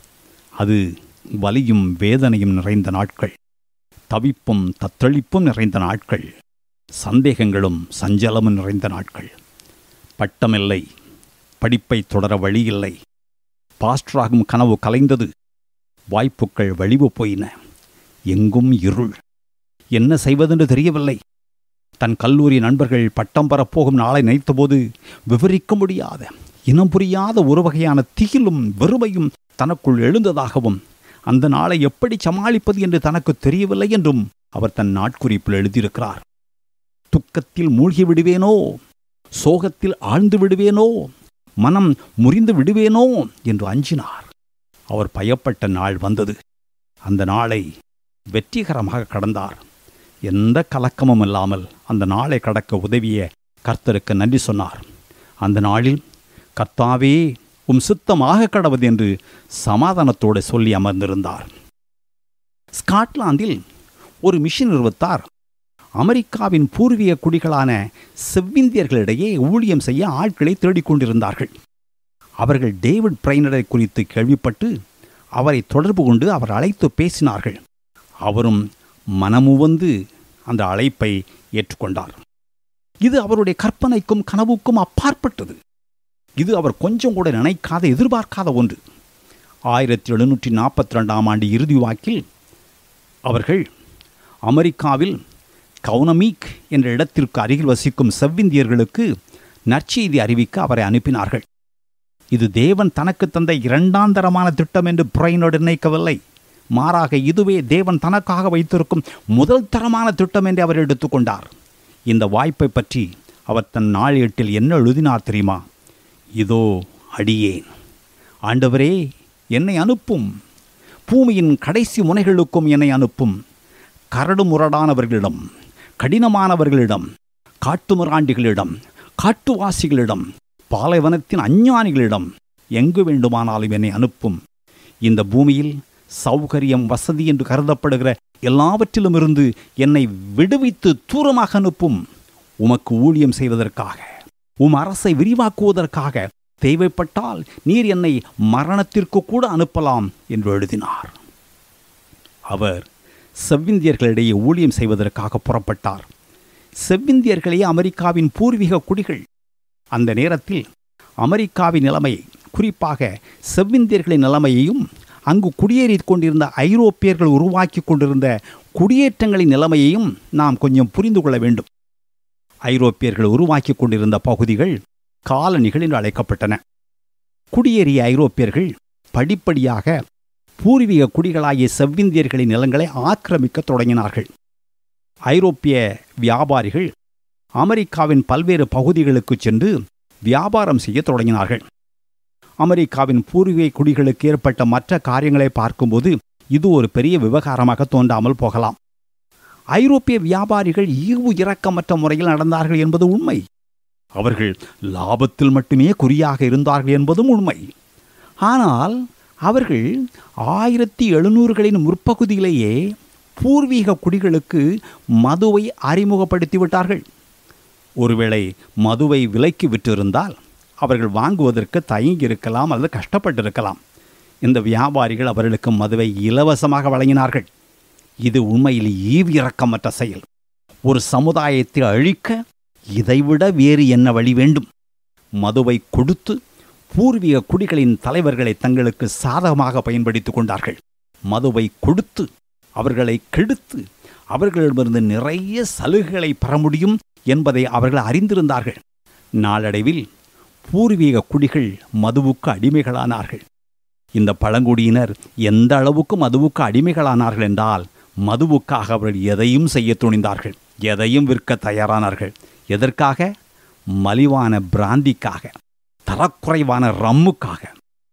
அது வலியும் வேதனையும் நிறைந்த நாட்கள் தவிப்பும் தத்தளிப்பும் நிறைந்த நாட்கள் சந்தேகங்களும் சஞ்சலமும் நிறைந்த நாட்கள் பட்டமில்லை படிப்பை தொடர வழியில்லை பாஸ்டராகும் கனவு கலைந்தது வாய்ப்புகள் வழிவு போயின எங்கும் இருள் என்ன செய்வதென்று தெரியவில்லை தன் கல்லூரி நண்பர்கள் பட்டம் பெறப்போகும் நாளை நினைத்தபோது விவரிக்க முடியாத இனம் புரியாத ஒரு வகையான திகிலும் வெறுமையும் தனக்குள் எழுந்ததாகவும் அந்த நாளை எப்படி சமாளிப்பது என்று தனக்கு தெரியவில்லை என்றும் அவர் தன் நாட்குறிப்பில் எழுதியிருக்கிறார் துக்கத்தில் மூழ்கி விடுவேனோ சோகத்தில் ஆழ்ந்து விடுவேனோ மனம் முறிந்து விடுவேனோ என்று அஞ்சினார் அவர் பயப்பட்ட நாள் வந்தது அந்த நாளை வெற்றிகரமாக கடந்தார் எந்த கலக்கமும் இல்லாமல் அந்த நாளை கடக்க உதவிய கர்த்தருக்கு நன்றி சொன்னார் அந்த நாளில் கர்த்தாவே உம் சித்தமாக கடவது என்று சமாதானத்தோடு சொல்லி அமர்ந்திருந்தார் ஸ்காட்லாந்தில் ஒரு மிஷன் நிறுவத்தார் அமெரிக்காவின் பூர்வீக குடிகளான செவ்விந்தியர்களிடையே ஊழியம் செய்ய ஆட்களை தேடிக்கொண்டிருந்தார்கள் அவர்கள் டேவிட் பிரைனரை குறித்து கேள்விப்பட்டு அவரை தொடர்பு கொண்டு அவர் அழைத்து பேசினார்கள் அவரும் மனமுவந்து அந்த அழைப்பை ஏற்றுக்கொண்டார் இது அவருடைய கற்பனைக்கும் கனவுக்கும் அப்பாற்பட்டது இது அவர் கொஞ்சம் கூட நினைக்காத எதிர்பார்க்காத ஒன்று ஆயிரத்தி எழுநூற்றி நாற்பத்தி ரெண்டாம் ஆண்டு இறுதி வாக்கில் அவர்கள் அமெரிக்காவில் கவுனமீக் என்ற இடத்திற்கு அருகில் வசிக்கும் செவ்விந்தியர்களுக்கு நற்செய்தி அறிவிக்க அவரை அனுப்பினார்கள் இது தேவன் தனக்கு தந்த இரண்டாம் தரமான திட்டம் என்று புறையினோடு நினைக்கவில்லை மாறாக இதுவே தேவன் தனக்காக வைத்திருக்கும் முதல் தரமான திட்டம் என்று அவர் எடுத்துக்கொண்டார் இந்த வாய்ப்பை பற்றி அவர் தன் நாளேட்டில் என்ன எழுதினார் தெரியுமா இதோ அடியேன் ஆண்டவரே என்னை அனுப்பும் பூமியின் கடைசி முனைகளுக்கும் என்னை அனுப்பும் கரடு முரடானவர்களிடம் கடினமானவர்களிடம் காட்டுமிராண்டிகளிடம் காட்டுவாசிகளிடம் பாலைவனத்தின் அஞ்ஞானிகளிடம் எங்கு வேண்டுமானாலும் என்னை அனுப்பும் இந்த பூமியில் சௌகரியம் வசதி என்று கருதப்படுகிற எல்லாவற்றிலும் இருந்து என்னை விடுவித்து தூரமாக அனுப்பும் உமக்கு ஊழியம் செய்வதற்காக உம் அரசை விரிவாக்குவதற்காக தேவைப்பட்டால் நீர் என்னை மரணத்திற்கு கூட அனுப்பலாம் என்று எழுதினார் அவர் செவ்விந்தியர்களிடையே ஊழியம் செய்வதற்காக புறப்பட்டார் செவ்விந்தியர்களே அமெரிக்காவின் பூர்வீக குடிகள் அந்த நேரத்தில் அமெரிக்காவின் நிலைமை குறிப்பாக செவ்விந்தியர்களின் நிலைமையையும் அங்கு குடியேறிக் கொண்டிருந்த ஐரோப்பியர்கள் உருவாக்கி கொண்டிருந்த குடியேற்றங்களின் நிலைமையையும் நாம் கொஞ்சம் புரிந்து கொள்ள வேண்டும் ஐரோப்பியர்கள் உருவாக்கி கொண்டிருந்த பகுதிகள் காலனிகள் என்று அழைக்கப்பட்டன குடியேறிய ஐரோப்பியர்கள் படிப்படியாக பூர்வீக குடிகளாகிய செவ்விந்தியர்களின் நிலங்களை ஆக்கிரமிக்கத் தொடங்கினார்கள் ஐரோப்பிய வியாபாரிகள் அமெரிக்காவின் பல்வேறு பகுதிகளுக்கு சென்று வியாபாரம் செய்ய தொடங்கினார்கள் அமெரிக்காவின் பூர்வீக குடிகளுக்கு ஏற்பட்ட மற்ற காரியங்களை பார்க்கும்போது இது ஒரு பெரிய விவகாரமாக தோன்றாமல் போகலாம் ஐரோப்பிய வியாபாரிகள் ஈவு இரக்கமற்ற முறையில் நடந்தார்கள் என்பது உண்மை அவர்கள் லாபத்தில் மட்டுமே குறியாக இருந்தார்கள் என்பதும் உண்மை ஆனால் அவர்கள் ஆயிரத்தி எழுநூறுகளின் முற்பகுதியிலேயே பூர்வீக குடிகளுக்கு மதுவை அறிமுகப்படுத்தி விட்டார்கள் ஒருவேளை மதுவை விலைக்கு விற்றிருந்தால் அவர்கள் வாங்குவதற்கு தயங்கி இருக்கலாம் அல்லது கஷ்டப்பட்டிருக்கலாம் இந்த வியாபாரிகள் அவர்களுக்கு மதுவை இலவசமாக வழங்கினார்கள் இது உண்மையில் ஈவிரக்கமற்ற செயல் ஒரு சமுதாயத்தை அழிக்க இதைவிட வேறு என்ன வழி வேண்டும் மதுவை கொடுத்து பூர்வீக குடிகளின் தலைவர்களை தங்களுக்கு சாதகமாக பயன்படுத்திக் கொண்டார்கள் மதுவை கொடுத்து அவர்களை கெடுத்து அவர்களிடமிருந்து நிறைய சலுகைகளை பெற முடியும் என்பதை அவர்கள் அறிந்திருந்தார்கள் நாளடைவில் பூர்வீக குடிகள் மதுவுக்கு அடிமைகளானார்கள் இந்த பழங்குடியினர் எந்த அளவுக்கு மதுவுக்கு அடிமைகளானார்கள் என்றால் மதுவுக்காக அவர்கள் எதையும் செய்ய துணிந்தார்கள் எதையும் விற்க தயாரானார்கள் எதற்காக மலிவான பிராந்திக்காக தரக்குறைவான ரம்முக்காக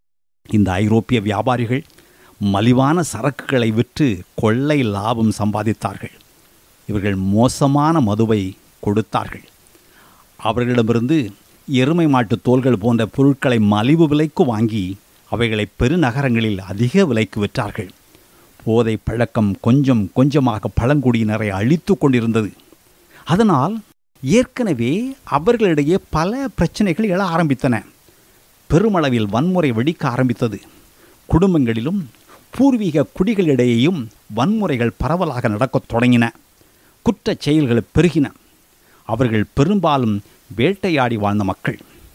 இந்த ஐரோப்பிய வியாபாரிகள் மலிவான சரக்குகளை விற்று கொள்ளை லாபம் சம்பாதித்தார்கள் இவர்கள் மோசமான மதுவை கொடுத்தார்கள் அவர்களிடமிருந்து எருமை மாட்டு தோள்கள் போன்ற பொருட்களை மலிவு விலைக்கு வாங்கி அவைகளை பெருநகரங்களில் அதிக விலைக்கு விற்றார்கள் போதை பழக்கம் கொஞ்சம் கொஞ்சமாக பழங்குடியினரை அழித்து கொண்டிருந்தது அதனால் ஏற்கனவே அவர்களிடையே பல பிரச்சனைகள் எழ ஆரம்பித்தன பெருமளவில் வன்முறை வெடிக்க ஆரம்பித்தது குடும்பங்களிலும் பூர்வீக குடிகளிடையேயும் வன்முறைகள் பரவலாக நடக்கத் தொடங்கின குற்றச் செயல்கள் பெருகின அவர்கள் பெரும்பாலும் வேட்டையாடி வாழ்ந்த மக்கள்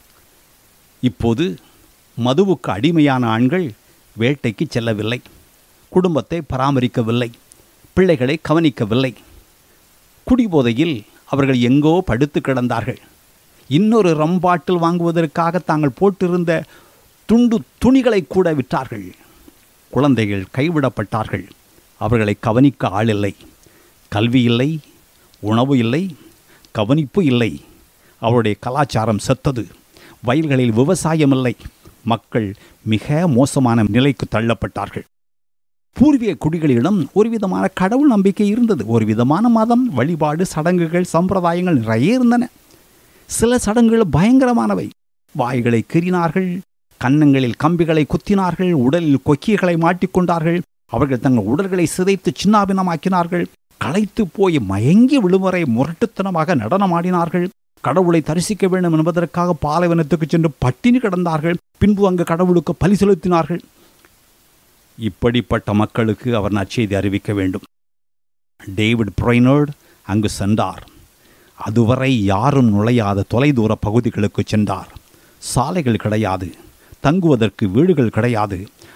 இப்போது மதுவுக்கு அடிமையான ஆண்கள் வேட்டைக்கு செல்லவில்லை குடும்பத்தை பராமரிக்கவில்லை பிள்ளைகளை கவனிக்கவில்லை குடிபோதையில் அவர்கள் எங்கோ படுத்து கிடந்தார்கள் இன்னொரு ரம்பாட்டில் வாங்குவதற்காக தாங்கள் போட்டிருந்த துண்டு துணிகளை கூட விற்றார்கள் குழந்தைகள் கைவிடப்பட்டார்கள் அவர்களை கவனிக்க ஆளில்லை கல்வி இல்லை உணவு இல்லை கவனிப்பு இல்லை அவருடைய கலாச்சாரம் செத்தது வயல்களில் விவசாயம் இல்லை மக்கள் மிக மோசமான நிலைக்கு தள்ளப்பட்டார்கள் பூர்வீக குடிகளிடம் ஒரு விதமான கடவுள் நம்பிக்கை இருந்தது ஒரு விதமான மதம் வழிபாடு சடங்குகள் சம்பிரதாயங்கள் நிறைய இருந்தன சில சடங்குகள் பயங்கரமானவை வாய்களை கீறினார்கள் கன்னங்களில் கம்பிகளை குத்தினார்கள் உடலில் கொக்கிகளை மாட்டிக்கொண்டார்கள் அவர்கள் தங்கள் உடல்களை சிதைத்து சின்னாபினமாக்கினார்கள் களைத்து போய் மயங்கி விழுமுறை முரட்டுத்தனமாக நடனமாடினார்கள் கடவுளை தரிசிக்க வேண்டும் என்பதற்காக பாலைவனத்துக்கு சென்று பட்டினி கிடந்தார்கள் பின்பு அங்கு கடவுளுக்கு பலி செலுத்தினார்கள் இப்படிப்பட்ட மக்களுக்கு அவர் நற்செய்தி அறிவிக்க வேண்டும் டேவிட் புரைனர்ட் அங்கு சென்றார் அதுவரை யாரும் நுழையாத தொலைதூர பகுதிகளுக்கு சென்றார் சாலைகள் கிடையாது தங்குவதற்கு வீடுகள் கிடையாது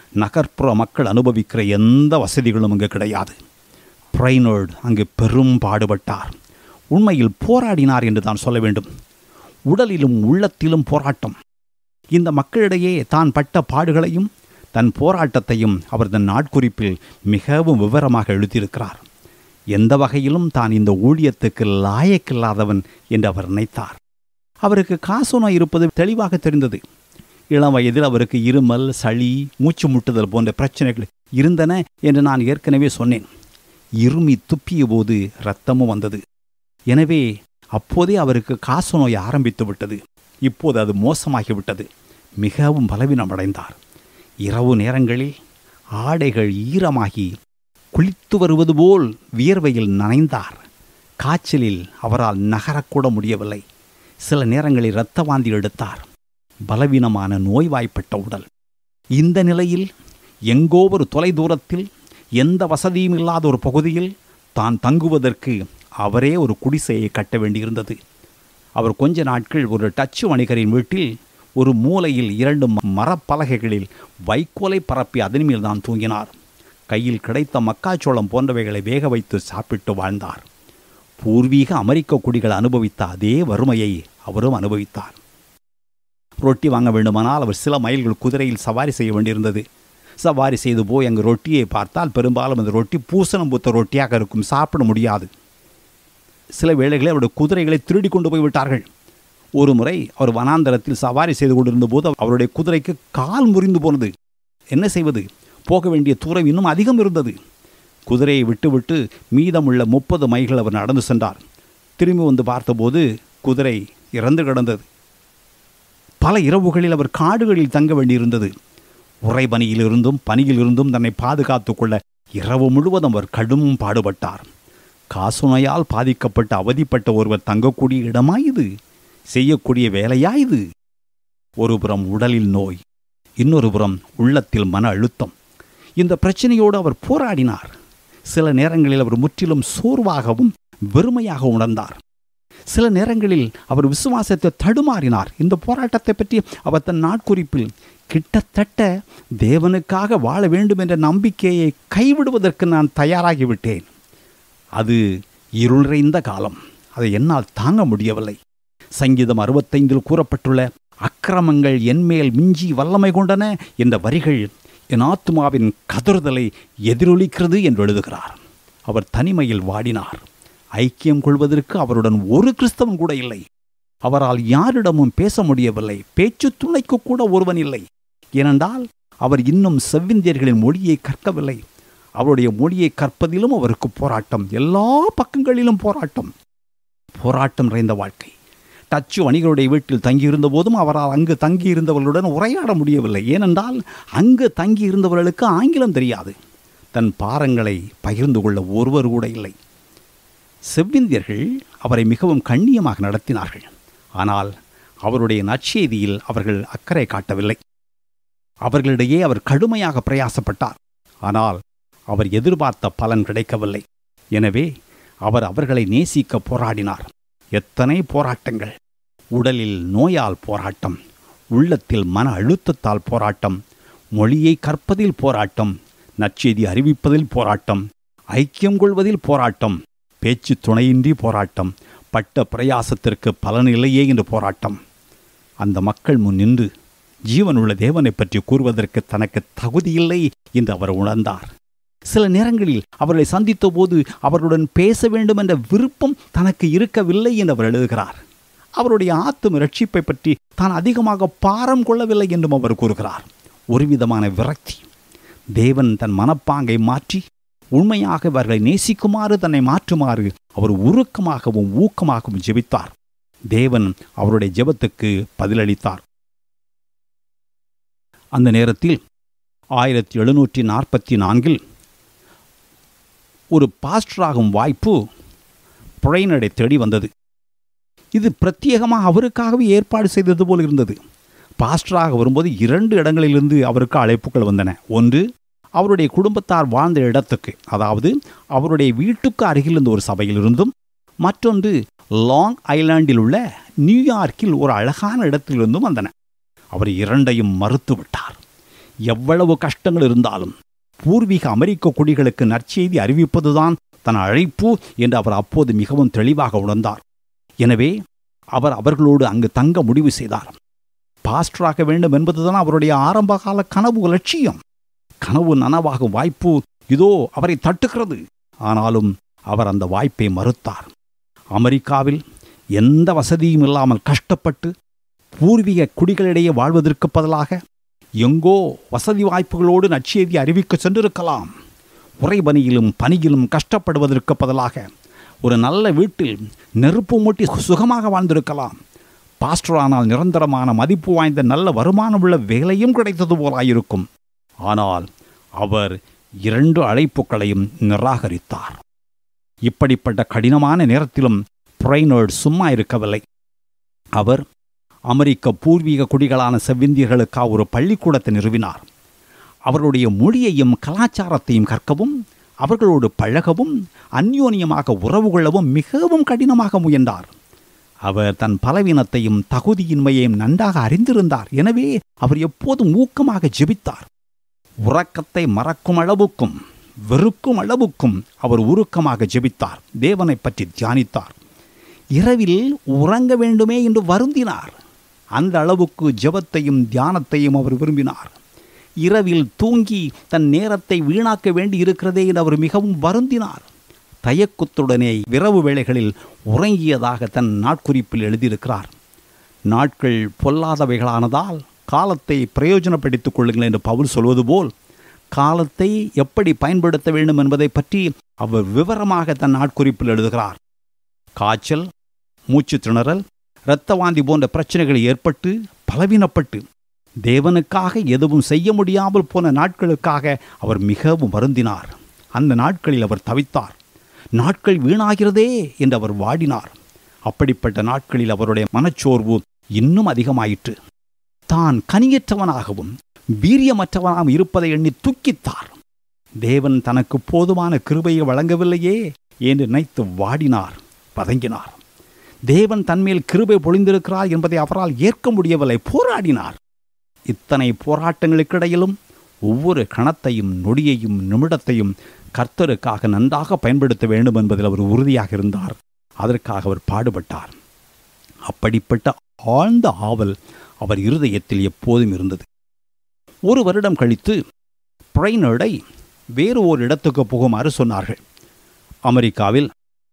நகர்ப்புற மக்கள் அனுபவிக்கிற எந்த வசதிகளும் அங்கு கிடையாது பிரைனர்டு அங்கு பெரும் பாடுபட்டார் உண்மையில் போராடினார் என்று தான் சொல்ல வேண்டும் உடலிலும் உள்ளத்திலும் போராட்டம் இந்த மக்களிடையே தான் பட்ட பாடுகளையும் தன் போராட்டத்தையும் அவர் தன் நாட்குறிப்பில் மிகவும் விவரமாக எழுதியிருக்கிறார் எந்த வகையிலும் தான் இந்த ஊழியத்துக்கு லாயக்கில்லாதவன் என்று அவர் நினைத்தார் அவருக்கு காசநோய் இருப்பது தெளிவாக தெரிந்தது இளம் வயதில் அவருக்கு இருமல் சளி மூச்சு முட்டுதல் போன்ற பிரச்சனைகள் இருந்தன என்று நான் ஏற்கனவே சொன்னேன் இருமி துப்பிய போது இரத்தமும் வந்தது எனவே அப்போதே அவருக்கு காசநோய் ஆரம்பித்து விட்டது இப்போது அது மோசமாகிவிட்டது மிகவும் பலவீனமடைந்தார் இரவு நேரங்களில் ஆடைகள் ஈரமாகி குளித்து வருவது போல் வியர்வையில் நனைந்தார் காய்ச்சலில் அவரால் நகரக்கூட முடியவில்லை சில நேரங்களில் இரத்த வாந்தி எடுத்தார் பலவீனமான நோய்வாய்ப்பட்ட உடல் இந்த நிலையில் எங்கோ ஒரு தொலைதூரத்தில் எந்த வசதியும் இல்லாத ஒரு பகுதியில் தான் தங்குவதற்கு அவரே ஒரு குடிசையை கட்ட வேண்டியிருந்தது அவர் கொஞ்ச நாட்கள் ஒரு டச்சு வணிகரின் வீட்டில் ஒரு மூலையில் இரண்டு மரப்பலகைகளில் வைக்கோலை பரப்பி அதன் மேல் தான் தூங்கினார் கையில் கிடைத்த மக்காச்சோளம் போன்றவைகளை வேக வைத்து சாப்பிட்டு வாழ்ந்தார் பூர்வீக அமெரிக்க குடிகள் அனுபவித்த அதே வறுமையை அவரும் அனுபவித்தார் ரொட்டி வாங்க வேண்டுமானால் அவர் சில மைல்கள் குதிரையில் சவாரி செய்ய வேண்டியிருந்தது சவாரி செய்து போய் அங்கு ரொட்டியை பார்த்தால் பெரும்பாலும் அந்த ரொட்டி பூசணம் பூத்த ரொட்டியாக இருக்கும் சாப்பிட முடியாது சில வேளைகளில் அவருடைய குதிரைகளை திருடி கொண்டு போய் விட்டார்கள் ஒரு முறை அவர் வனாந்தரத்தில் சவாரி செய்து கொண்டிருந்த போது அவருடைய குதிரைக்கு கால் முறிந்து போனது என்ன செய்வது போக வேண்டிய தூரம் இன்னும் அதிகம் இருந்தது குதிரையை விட்டுவிட்டு மீதமுள்ள முப்பது மைல்கள் அவர் நடந்து சென்றார் திரும்பி வந்து பார்த்தபோது குதிரை இறந்து கிடந்தது பல இரவுகளில் அவர் காடுகளில் தங்க வேண்டியிருந்தது உறைபனியிலிருந்தும் பனியிலிருந்தும் தன்னை பாதுகாத்து கொள்ள இரவு முழுவதும் அவர் கடும் பாடுபட்டார் காசுநோயால் பாதிக்கப்பட்ட அவதிப்பட்ட ஒருவர் தங்கக்கூடிய இடமா இது செய்யக்கூடிய வேலையா இது ஒரு புறம் உடலில் நோய் இன்னொரு புறம் உள்ளத்தில் மன அழுத்தம் இந்த பிரச்சனையோடு அவர் போராடினார் சில நேரங்களில் அவர் முற்றிலும் சோர்வாகவும் வெறுமையாக உணர்ந்தார் சில நேரங்களில் அவர் விசுவாசத்தை தடுமாறினார் இந்த போராட்டத்தை பற்றி அவர் தன் நாட்குறிப்பில் கிட்டத்தட்ட தேவனுக்காக வாழ வேண்டும் என்ற நம்பிக்கையை கைவிடுவதற்கு நான் தயாராகிவிட்டேன் அது இருள் நிறைந்த காலம் அதை என்னால் தாங்க முடியவில்லை சங்கீதம் அறுபத்தைந்தில் கூறப்பட்டுள்ள அக்கிரமங்கள் என்மேல் மிஞ்சி வல்லமை கொண்டன என்ற வரிகள் என் ஆத்மாவின் கதறுதலை எதிரொலிக்கிறது என்று எழுதுகிறார் அவர் தனிமையில் வாடினார் ஐக்கியம் கொள்வதற்கு அவருடன் ஒரு கிறிஸ்தவன் கூட இல்லை அவரால் யாரிடமும் பேச முடியவில்லை பேச்சு துணைக்கு கூட ஒருவன் இல்லை ஏனென்றால் அவர் இன்னும் செவ்விந்தியர்களின் மொழியை கற்கவில்லை அவருடைய மொழியை கற்பதிலும் அவருக்கு போராட்டம் எல்லா பக்கங்களிலும் போராட்டம் போராட்டம் நிறைந்த வாழ்க்கை டச்சு வணிகருடைய வீட்டில் தங்கியிருந்த போதும் அவரால் அங்கு தங்கியிருந்தவர்களுடன் உரையாட முடியவில்லை ஏனென்றால் அங்கு தங்கியிருந்தவர்களுக்கு ஆங்கிலம் தெரியாது தன் பாரங்களை பகிர்ந்து கொள்ள ஒருவர் கூட இல்லை செவ்விந்தியர்கள் அவரை மிகவும் கண்ணியமாக நடத்தினார்கள் ஆனால் அவருடைய நற்செய்தியில் அவர்கள் அக்கறை காட்டவில்லை அவர்களிடையே அவர் கடுமையாக பிரயாசப்பட்டார் ஆனால் அவர் எதிர்பார்த்த பலன் கிடைக்கவில்லை எனவே அவர் அவர்களை நேசிக்க போராடினார் எத்தனை போராட்டங்கள் உடலில் நோயால் போராட்டம் உள்ளத்தில் மன அழுத்தத்தால் போராட்டம் மொழியை கற்பதில் போராட்டம் நற்செய்தி அறிவிப்பதில் போராட்டம் ஐக்கியம் கொள்வதில் போராட்டம் பேச்சு துணையின்றி போராட்டம் பட்ட பிரயாசத்திற்கு பலனில்லையே என்று போராட்டம் அந்த மக்கள் முன் நின்று ஜீவனுள்ள தேவனை பற்றி கூறுவதற்கு தனக்கு தகுதியில்லை என்று அவர் உணர்ந்தார் சில நேரங்களில் அவர்களை சந்தித்த போது அவர்களுடன் பேச வேண்டும் என்ற விருப்பம் தனக்கு இருக்கவில்லை என்று அவர் எழுதுகிறார் அவருடைய ஆத்தும ரட்சிப்பை பற்றி தான் அதிகமாக பாரம் கொள்ளவில்லை என்றும் அவர் கூறுகிறார் ஒரு விதமான விரக்தி தேவன் தன் மனப்பாங்கை மாற்றி உண்மையாக இவர்களை நேசிக்குமாறு தன்னை மாற்றுமாறு அவர் உருக்கமாகவும் ஊக்கமாகவும் ஜெபித்தார் தேவன் அவருடைய ஜெபத்துக்கு பதிலளித்தார் அந்த நேரத்தில் ஆயிரத்தி எழுநூற்றி நாற்பத்தி நான்கில் ஒரு பாஸ்டராகும் வாய்ப்பு புழைநடை தேடி வந்தது இது பிரத்யேகமாக அவருக்காகவே ஏற்பாடு செய்தது போல் இருந்தது பாஸ்டராக வரும்போது இரண்டு இடங்களிலிருந்து அவருக்கு அழைப்புகள் வந்தன ஒன்று அவருடைய குடும்பத்தார் வாழ்ந்த இடத்துக்கு அதாவது அவருடைய வீட்டுக்கு அருகில் இருந்த ஒரு சபையிலிருந்தும் மற்றொன்று லாங் ஐலாண்டில் உள்ள நியூயார்க்கில் ஒரு அழகான இடத்திலிருந்தும் வந்தன அவர் இரண்டையும் மறுத்து விட்டார் எவ்வளவு கஷ்டங்கள் இருந்தாலும் பூர்வீக அமெரிக்க குடிகளுக்கு நற்செய்தி அறிவிப்பதுதான் தன் அழைப்பு என்று அவர் அப்போது மிகவும் தெளிவாக உணர்ந்தார் எனவே அவர் அவர்களோடு அங்கு தங்க முடிவு செய்தார் பாஸ்டராக வேண்டும் என்பதுதான் அவருடைய ஆரம்பகால கனவு லட்சியம் கனவு நனவாகும் வாய்ப்பு இதோ அவரை தட்டுகிறது ஆனாலும் அவர் அந்த வாய்ப்பை மறுத்தார் அமெரிக்காவில் எந்த வசதியும் இல்லாமல் கஷ்டப்பட்டு பூர்வீக குடிகளிடையே வாழ்வதற்கு பதிலாக எங்கோ வசதி வாய்ப்புகளோடு நற்செய்தி அறிவிக்க சென்றிருக்கலாம் உறைபனியிலும் பனியிலும் கஷ்டப்படுவதற்கு பதிலாக ஒரு நல்ல வீட்டில் நெருப்பு மூட்டி சுகமாக வாழ்ந்திருக்கலாம் பாஸ்டரானால் நிரந்தரமான மதிப்பு வாய்ந்த நல்ல வருமானமுள்ள வேலையும் கிடைத்தது போலாயிருக்கும் ஆனால் அவர் இரண்டு அழைப்புகளையும் நிராகரித்தார் இப்படிப்பட்ட கடினமான நேரத்திலும் பிரைனர்ட் சும்மா இருக்கவில்லை அவர் அமெரிக்க பூர்வீக குடிகளான செவ்விந்தியர்களுக்காக ஒரு பள்ளிக்கூடத்தை நிறுவினார் அவர்களுடைய மொழியையும் கலாச்சாரத்தையும் கற்கவும் அவர்களோடு பழகவும் அந்யோன்யமாக உறவு கொள்ளவும் மிகவும் கடினமாக முயன்றார் அவர் தன் பலவீனத்தையும் தகுதியின்மையையும் நன்றாக அறிந்திருந்தார் எனவே அவர் எப்போதும் ஊக்கமாக ஜெபித்தார் உறக்கத்தை மறக்கும் அளவுக்கும் வெறுக்கும் அளவுக்கும் அவர் உருக்கமாக ஜெபித்தார் தேவனை பற்றி தியானித்தார் இரவில் உறங்க வேண்டுமே என்று வருந்தினார் அந்த அளவுக்கு ஜெபத்தையும் தியானத்தையும் அவர் விரும்பினார் இரவில் தூங்கி தன் நேரத்தை வீணாக்க வேண்டி இருக்கிறதே என்று அவர் மிகவும் வருந்தினார் தயக்கத்துடனே இரவு வேளைகளில் உறங்கியதாக தன் நாட்குறிப்பில் எழுதியிருக்கிறார் நாட்கள் பொல்லாதவைகளானதால் காலத்தை பிரயோஜனப்படுத்திக் கொள்ளுங்கள் என்று பவுல் சொல்வது போல் காலத்தை எப்படி பயன்படுத்த வேண்டும் என்பதை பற்றி அவர் விவரமாக தன் நாட்குறிப்பில் எழுதுகிறார் காய்ச்சல் மூச்சு திணறல் இரத்த வாந்தி போன்ற பிரச்சனைகள் ஏற்பட்டு பலவீனப்பட்டு தேவனுக்காக எதுவும் செய்ய முடியாமல் போன நாட்களுக்காக அவர் மிகவும் வருந்தினார் அந்த நாட்களில் அவர் தவித்தார் நாட்கள் வீணாகிறதே என்று அவர் வாடினார் அப்படிப்பட்ட நாட்களில் அவருடைய மனச்சோர்வு இன்னும் அதிகமாயிற்று தான் கனியற்றவனாகவும் வீரியமற்றவனாகவும் இருப்பதை எண்ணி துக்கித்தார் தேவன் தனக்கு போதுமான கிருபையை வழங்கவில்லையே என்று நினைத்து வாடினார் பதங்கினார் தேவன் தன்மேல் கிருபை பொழிந்திருக்கிறார் என்பதை அவரால் ஏற்க முடியவில்லை போராடினார் இத்தனை போராட்டங்களுக்கிடையிலும் ஒவ்வொரு கணத்தையும் நொடியையும் நிமிடத்தையும் கர்த்தருக்காக நன்றாக பயன்படுத்த வேண்டும் என்பதில் அவர் உறுதியாக இருந்தார் அதற்காக அவர் பாடுபட்டார் அப்படிப்பட்ட ஆழ்ந்த ஆவல் அவர் இருதயத்தில் எப்போதும் இருந்தது ஒரு வருடம் கழித்து பிரைனர்டை வேறு ஒரு இடத்துக்கு போகுமாறு சொன்னார்கள் அமெரிக்காவில்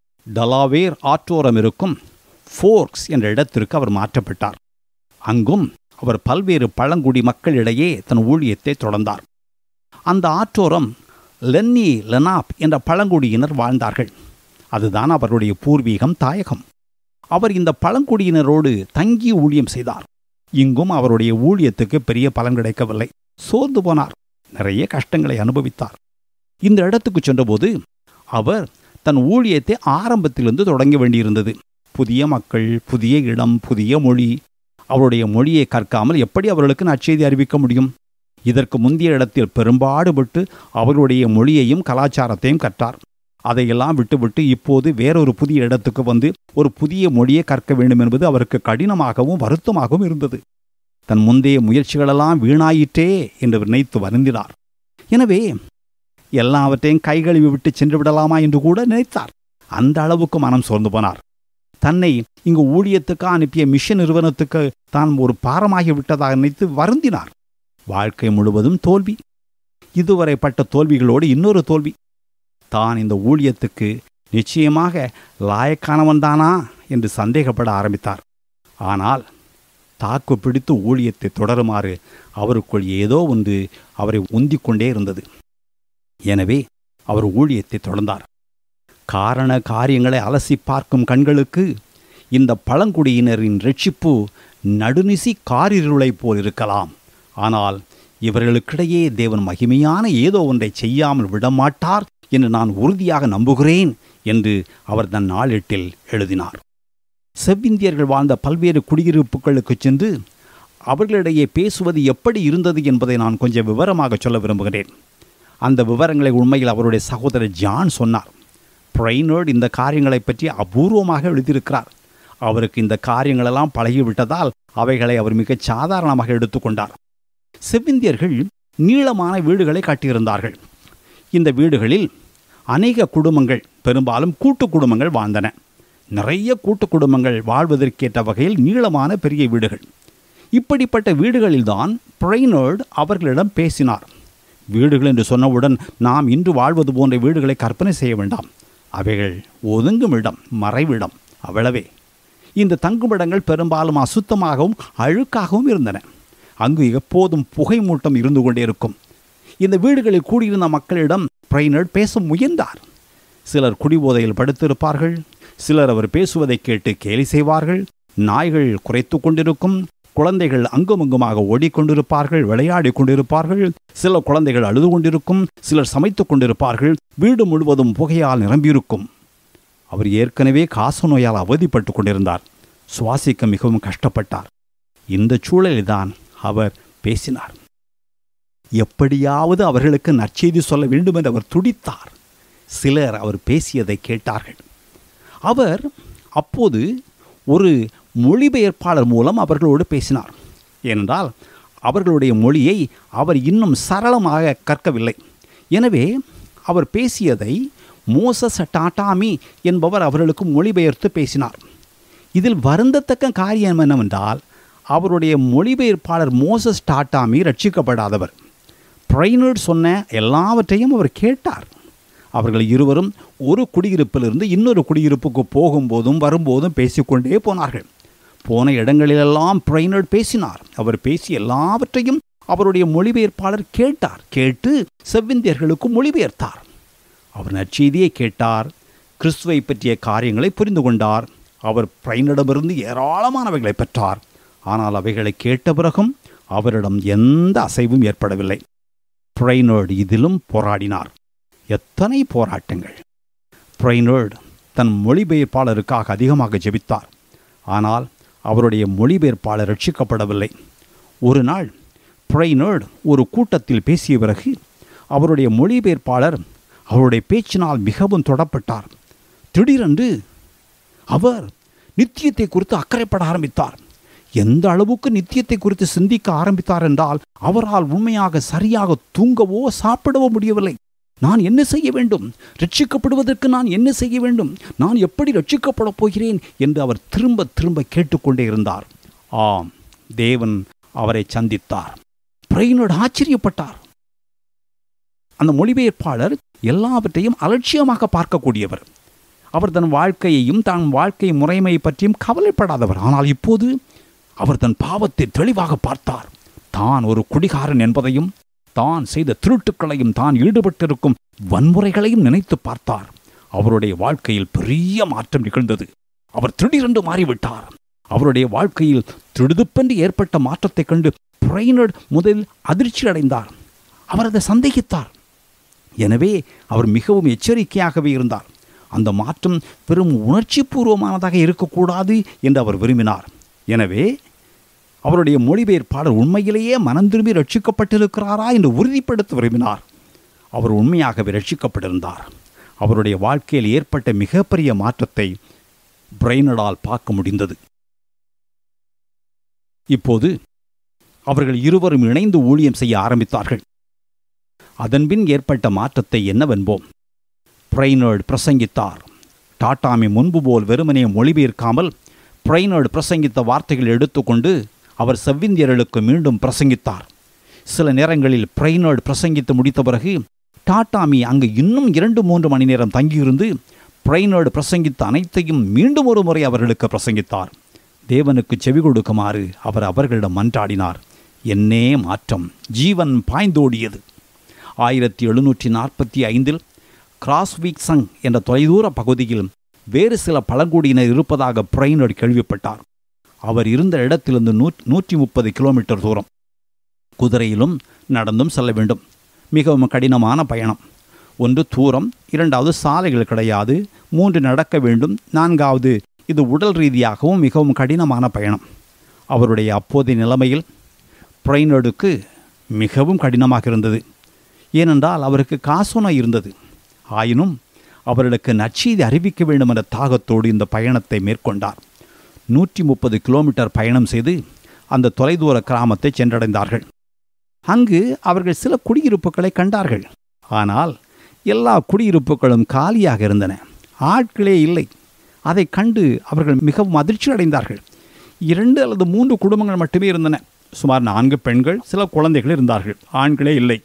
டலாவேர் ஆற்றோரம் இருக்கும் ஃபோர்க்ஸ் என்ற இடத்திற்கு அவர் மாற்றப்பட்டார் அங்கும் அவர் பல்வேறு பழங்குடி மக்களிடையே தன் ஊழியத்தை தொடர்ந்தார் அந்த ஆற்றோரம் லென்னி லெனாப் என்ற பழங்குடியினர் வாழ்ந்தார்கள் அதுதான் அவருடைய பூர்வீகம் தாயகம் அவர் இந்த பழங்குடியினரோடு தங்கி ஊழியம் செய்தார் இங்கும் அவருடைய ஊழியத்துக்கு பெரிய பலன் கிடைக்கவில்லை சோர்ந்து போனார் நிறைய கஷ்டங்களை அனுபவித்தார் இந்த இடத்துக்கு சென்றபோது அவர் தன் ஊழியத்தை ஆரம்பத்திலிருந்து தொடங்க வேண்டியிருந்தது புதிய மக்கள் புதிய இடம் புதிய மொழி அவருடைய மொழியை கற்காமல் எப்படி அவர்களுக்கு நற்செய்தி அறிவிக்க முடியும் இதற்கு முந்தைய இடத்தில் பெரும்பாடுபட்டு அவருடைய மொழியையும் கலாச்சாரத்தையும் கற்றார் அதையெல்லாம் விட்டுவிட்டு இப்போது வேறொரு புதிய இடத்துக்கு வந்து ஒரு புதிய மொழியை கற்க வேண்டும் என்பது அவருக்கு கடினமாகவும் வருத்தமாகவும் இருந்தது தன் முந்தைய முயற்சிகளெல்லாம் வீணாயிற்றே என்று நினைத்து வருந்தினார் எனவே எல்லாவற்றையும் கைகழுவி விட்டு சென்று விடலாமா என்று கூட நினைத்தார் அந்த அளவுக்கு மனம் சோர்ந்து போனார் தன்னை இங்கு ஊழியத்துக்கு அனுப்பிய மிஷன் நிறுவனத்துக்கு தான் ஒரு பாரமாகி விட்டதாக நினைத்து வருந்தினார் வாழ்க்கை முழுவதும் தோல்வி இதுவரை பட்ட தோல்விகளோடு இன்னொரு தோல்வி தான் இந்த ஊழியத்துக்கு நிச்சயமாக லாயக்கானவன்தானா என்று சந்தேகப்பட ஆரம்பித்தார் ஆனால் தாக்கு பிடித்து ஊழியத்தை தொடருமாறு அவருக்குள் ஏதோ ஒன்று அவரை உந்திக் கொண்டே இருந்தது எனவே அவர் ஊழியத்தை தொடர்ந்தார் காரண காரியங்களை அலசி பார்க்கும் கண்களுக்கு இந்த பழங்குடியினரின் ரட்சிப்பு நடுநிசி காரிருளைப் போல் இருக்கலாம் ஆனால் இவர்களுக்கிடையே தேவன் மகிமையான ஏதோ ஒன்றை செய்யாமல் விடமாட்டார் என்று நான் உறுதியாக நம்புகிறேன் என்று அவர் தன் நாளெட்டில் எழுதினார் செவ்விந்தியர்கள் வாழ்ந்த பல்வேறு குடியிருப்புகளுக்கு சென்று அவர்களிடையே பேசுவது எப்படி இருந்தது என்பதை நான் கொஞ்சம் விவரமாக சொல்ல விரும்புகிறேன் அந்த விவரங்களை உண்மையில் அவருடைய சகோதரர் ஜான் சொன்னார் பிரைனர்ட் இந்த காரியங்களை பற்றி அபூர்வமாக எழுதியிருக்கிறார் அவருக்கு இந்த காரியங்களெல்லாம் பழகிவிட்டதால் அவைகளை அவர் மிகச் சாதாரணமாக எடுத்துக்கொண்டார் செவ்விந்தியர்கள் நீளமான வீடுகளை கட்டியிருந்தார்கள் இந்த வீடுகளில் அநேக குடும்பங்கள் பெரும்பாலும் கூட்டு குடும்பங்கள் வாழ்ந்தன நிறைய கூட்டு குடும்பங்கள் வாழ்வதற்கேற்ற வகையில் நீளமான பெரிய வீடுகள் இப்படிப்பட்ட வீடுகளில்தான் பிரைனர்டு அவர்களிடம் பேசினார் வீடுகள் என்று சொன்னவுடன் நாம் இன்று வாழ்வது போன்ற வீடுகளை கற்பனை செய்ய வேண்டாம் அவைகள் ஒதுங்கும் இடம் மறைவிடம் அவ்வளவே இந்த தங்குமிடங்கள் பெரும்பாலும் அசுத்தமாகவும் அழுக்காகவும் இருந்தன அங்கு எப்போதும் புகை மூட்டம் இருந்து கொண்டே இருக்கும் இந்த வீடுகளில் கூடியிருந்த மக்களிடம் பிரைனர்ட் பேச முயன்றார் சிலர் குடிபோதையில் படுத்திருப்பார்கள் சிலர் அவர் பேசுவதை கேட்டு கேலி செய்வார்கள் நாய்கள் குறைத்து கொண்டிருக்கும் குழந்தைகள் அங்குமங்குமாக ஓடிக்கொண்டிருப்பார்கள் விளையாடி கொண்டிருப்பார்கள் சில குழந்தைகள் அழுது கொண்டிருக்கும் சிலர் சமைத்துக் கொண்டிருப்பார்கள் வீடு முழுவதும் புகையால் நிரம்பியிருக்கும் அவர் ஏற்கனவே காச நோயால் அவதிப்பட்டு கொண்டிருந்தார் சுவாசிக்க மிகவும் கஷ்டப்பட்டார் இந்த சூழலில்தான் அவர் பேசினார் எப்படியாவது அவர்களுக்கு நற்செய்தி சொல்ல வேண்டும் என்று அவர் துடித்தார் சிலர் அவர் பேசியதை கேட்டார்கள் அவர் அப்போது ஒரு மொழிபெயர்ப்பாளர் மூலம் அவர்களோடு பேசினார் ஏனென்றால் அவர்களுடைய மொழியை அவர் இன்னும் சரளமாக கற்கவில்லை எனவே அவர் பேசியதை மோசஸ் டாட்டாமி என்பவர் அவர்களுக்கு மொழிபெயர்த்து பேசினார் இதில் வருந்தத்தக்க காரியம் என்னவென்றால் அவருடைய மொழிபெயர்ப்பாளர் மோசஸ் டாட்டாமி ரட்சிக்கப்படாதவர் பிரைனர்ட் சொன்ன எல்லாவற்றையும் அவர் கேட்டார் அவர்கள் இருவரும் ஒரு குடியிருப்பிலிருந்து இன்னொரு குடியிருப்புக்கு போகும்போதும் வரும்போதும் பேசிக்கொண்டே போனார்கள் போன இடங்களிலெல்லாம் பிரைனர்ட் பேசினார் அவர் பேசி எல்லாவற்றையும் அவருடைய மொழிபெயர்ப்பாளர் கேட்டார் கேட்டு செவ்விந்தியர்களுக்கு மொழிபெயர்த்தார் அவர் நற்செய்தியை கேட்டார் கிறிஸ்துவை பற்றிய காரியங்களை புரிந்து கொண்டார் அவர் பிரைனிடமிருந்து ஏராளமானவைகளை பெற்றார் ஆனால் அவைகளை கேட்ட பிறகும் அவரிடம் எந்த அசைவும் ஏற்படவில்லை பிரைனர்டு இதிலும் போராடினார் எத்தனை போராட்டங்கள் பிரைனர்டு தன் மொழிபெயர்ப்பாளருக்காக அதிகமாக ஜெபித்தார் ஆனால் அவருடைய மொழிபெயர்ப்பாளர் ரட்சிக்கப்படவில்லை ஒரு நாள் பிரைனர்டு ஒரு கூட்டத்தில் பேசிய பிறகு அவருடைய மொழிபெயர்ப்பாளர் அவருடைய பேச்சினால் மிகவும் தொடப்பட்டார் திடீரென்று அவர் நித்தியத்தை குறித்து அக்கறைப்பட ஆரம்பித்தார் எந்த அளவுக்கு நித்தியத்தை குறித்து சிந்திக்க ஆரம்பித்தார் என்றால் அவரால் உண்மையாக சரியாக தூங்கவோ சாப்பிடவோ முடியவில்லை நான் என்ன செய்ய வேண்டும் ரட்சிக்கப்படுவதற்கு நான் என்ன செய்ய வேண்டும் நான் எப்படி ரட்சிக்கப்படப் போகிறேன் என்று அவர் திரும்ப திரும்ப கேட்டுக்கொண்டே இருந்தார் ஆம் தேவன் அவரை சந்தித்தார் பிரைனோடு ஆச்சரியப்பட்டார் அந்த மொழிபெயர்ப்பாளர் எல்லாவற்றையும் அலட்சியமாக பார்க்கக்கூடியவர் அவர் தன் வாழ்க்கையையும் தன் வாழ்க்கை முறைமை பற்றியும் கவலைப்படாதவர் ஆனால் இப்போது அவர் தன் பாவத்தை தெளிவாக பார்த்தார் தான் ஒரு குடிகாரன் என்பதையும் தான் செய்த திருட்டுக்களையும் தான் ஈடுபட்டிருக்கும் வன்முறைகளையும் நினைத்து பார்த்தார் அவருடைய வாழ்க்கையில் பெரிய மாற்றம் நிகழ்ந்தது அவர் திடீரென்று மாறிவிட்டார் அவருடைய வாழ்க்கையில் திடுதுப்பென்று ஏற்பட்ட மாற்றத்தைக் கண்டு பிரைனர்ட் முதலில் அதிர்ச்சி அடைந்தார் அவர் அதை சந்தேகித்தார் எனவே அவர் மிகவும் எச்சரிக்கையாகவே இருந்தார் அந்த மாற்றம் பெரும் உணர்ச்சி பூர்வமானதாக இருக்கக்கூடாது என்று அவர் விரும்பினார் எனவே அவருடைய மொழிபெயர்ப்பாளர் உண்மையிலேயே மனம் திரும்பி ரட்சிக்கப்பட்டிருக்கிறாரா என்று உறுதிப்படுத்த விரும்பினார் அவர் உண்மையாகவே ரட்சிக்கப்பட்டிருந்தார் அவருடைய வாழ்க்கையில் ஏற்பட்ட மிகப்பெரிய மாற்றத்தை பிரைனடால் பார்க்க முடிந்தது இப்போது அவர்கள் இருவரும் இணைந்து ஊழியம் செய்ய ஆரம்பித்தார்கள் அதன்பின் ஏற்பட்ட மாற்றத்தை என்னவென்போம் பிரைனர்டு பிரசங்கித்தார் டாட்டாமி முன்பு போல் வெறுமனே மொழிபெயர்க்காமல் பிரைனர்டு பிரசங்கித்த வார்த்தைகள் எடுத்துக்கொண்டு அவர் செவ்விந்தியர்களுக்கு மீண்டும் பிரசங்கித்தார் சில நேரங்களில் பிரைனர்டு பிரசங்கித்து முடித்த பிறகு டாட்டாமி அங்கு இன்னும் இரண்டு மூன்று மணி நேரம் தங்கியிருந்து பிரைனர்டு பிரசங்கித்த அனைத்தையும் மீண்டும் ஒரு முறை அவர்களுக்கு பிரசங்கித்தார் தேவனுக்கு செவி கொடுக்குமாறு அவர் அவர்களிடம் மன்றாடினார் என்னே மாற்றம் ஜீவன் பாய்ந்தோடியது ஆயிரத்தி எழுநூற்றி நாற்பத்தி ஐந்தில் கிராஸ்வீக் சங் என்ற தொலைதூர பகுதியில் வேறு சில பழங்குடியினர் இருப்பதாக பிரைனர்டு கேள்விப்பட்டார் அவர் இருந்த இடத்திலிருந்து நூ நூற்றி முப்பது கிலோமீட்டர் தூரம் குதிரையிலும் நடந்தும் செல்ல வேண்டும் மிகவும் கடினமான பயணம் ஒன்று தூரம் இரண்டாவது சாலைகள் கிடையாது மூன்று நடக்க வேண்டும் நான்காவது இது உடல் ரீதியாகவும் மிகவும் கடினமான பயணம் அவருடைய அப்போதைய நிலைமையில் பிரைனர்டுக்கு மிகவும் கடினமாக இருந்தது ஏனென்றால் அவருக்கு காசோனம் இருந்தது ஆயினும் அவர்களுக்கு நற்செய்தி அறிவிக்க வேண்டும் என்ற தாகத்தோடு இந்த பயணத்தை மேற்கொண்டார் நூற்றி முப்பது கிலோமீட்டர் பயணம் செய்து அந்த தொலைதூர கிராமத்தை சென்றடைந்தார்கள் அங்கு அவர்கள் சில குடியிருப்புகளை கண்டார்கள் ஆனால் எல்லா குடியிருப்புகளும் காலியாக இருந்தன ஆட்களே இல்லை அதை கண்டு அவர்கள் மிகவும் அதிர்ச்சி அடைந்தார்கள் இரண்டு அல்லது மூன்று குடும்பங்கள் மட்டுமே இருந்தன சுமார் நான்கு பெண்கள் சில குழந்தைகள் இருந்தார்கள் ஆண்களே இல்லை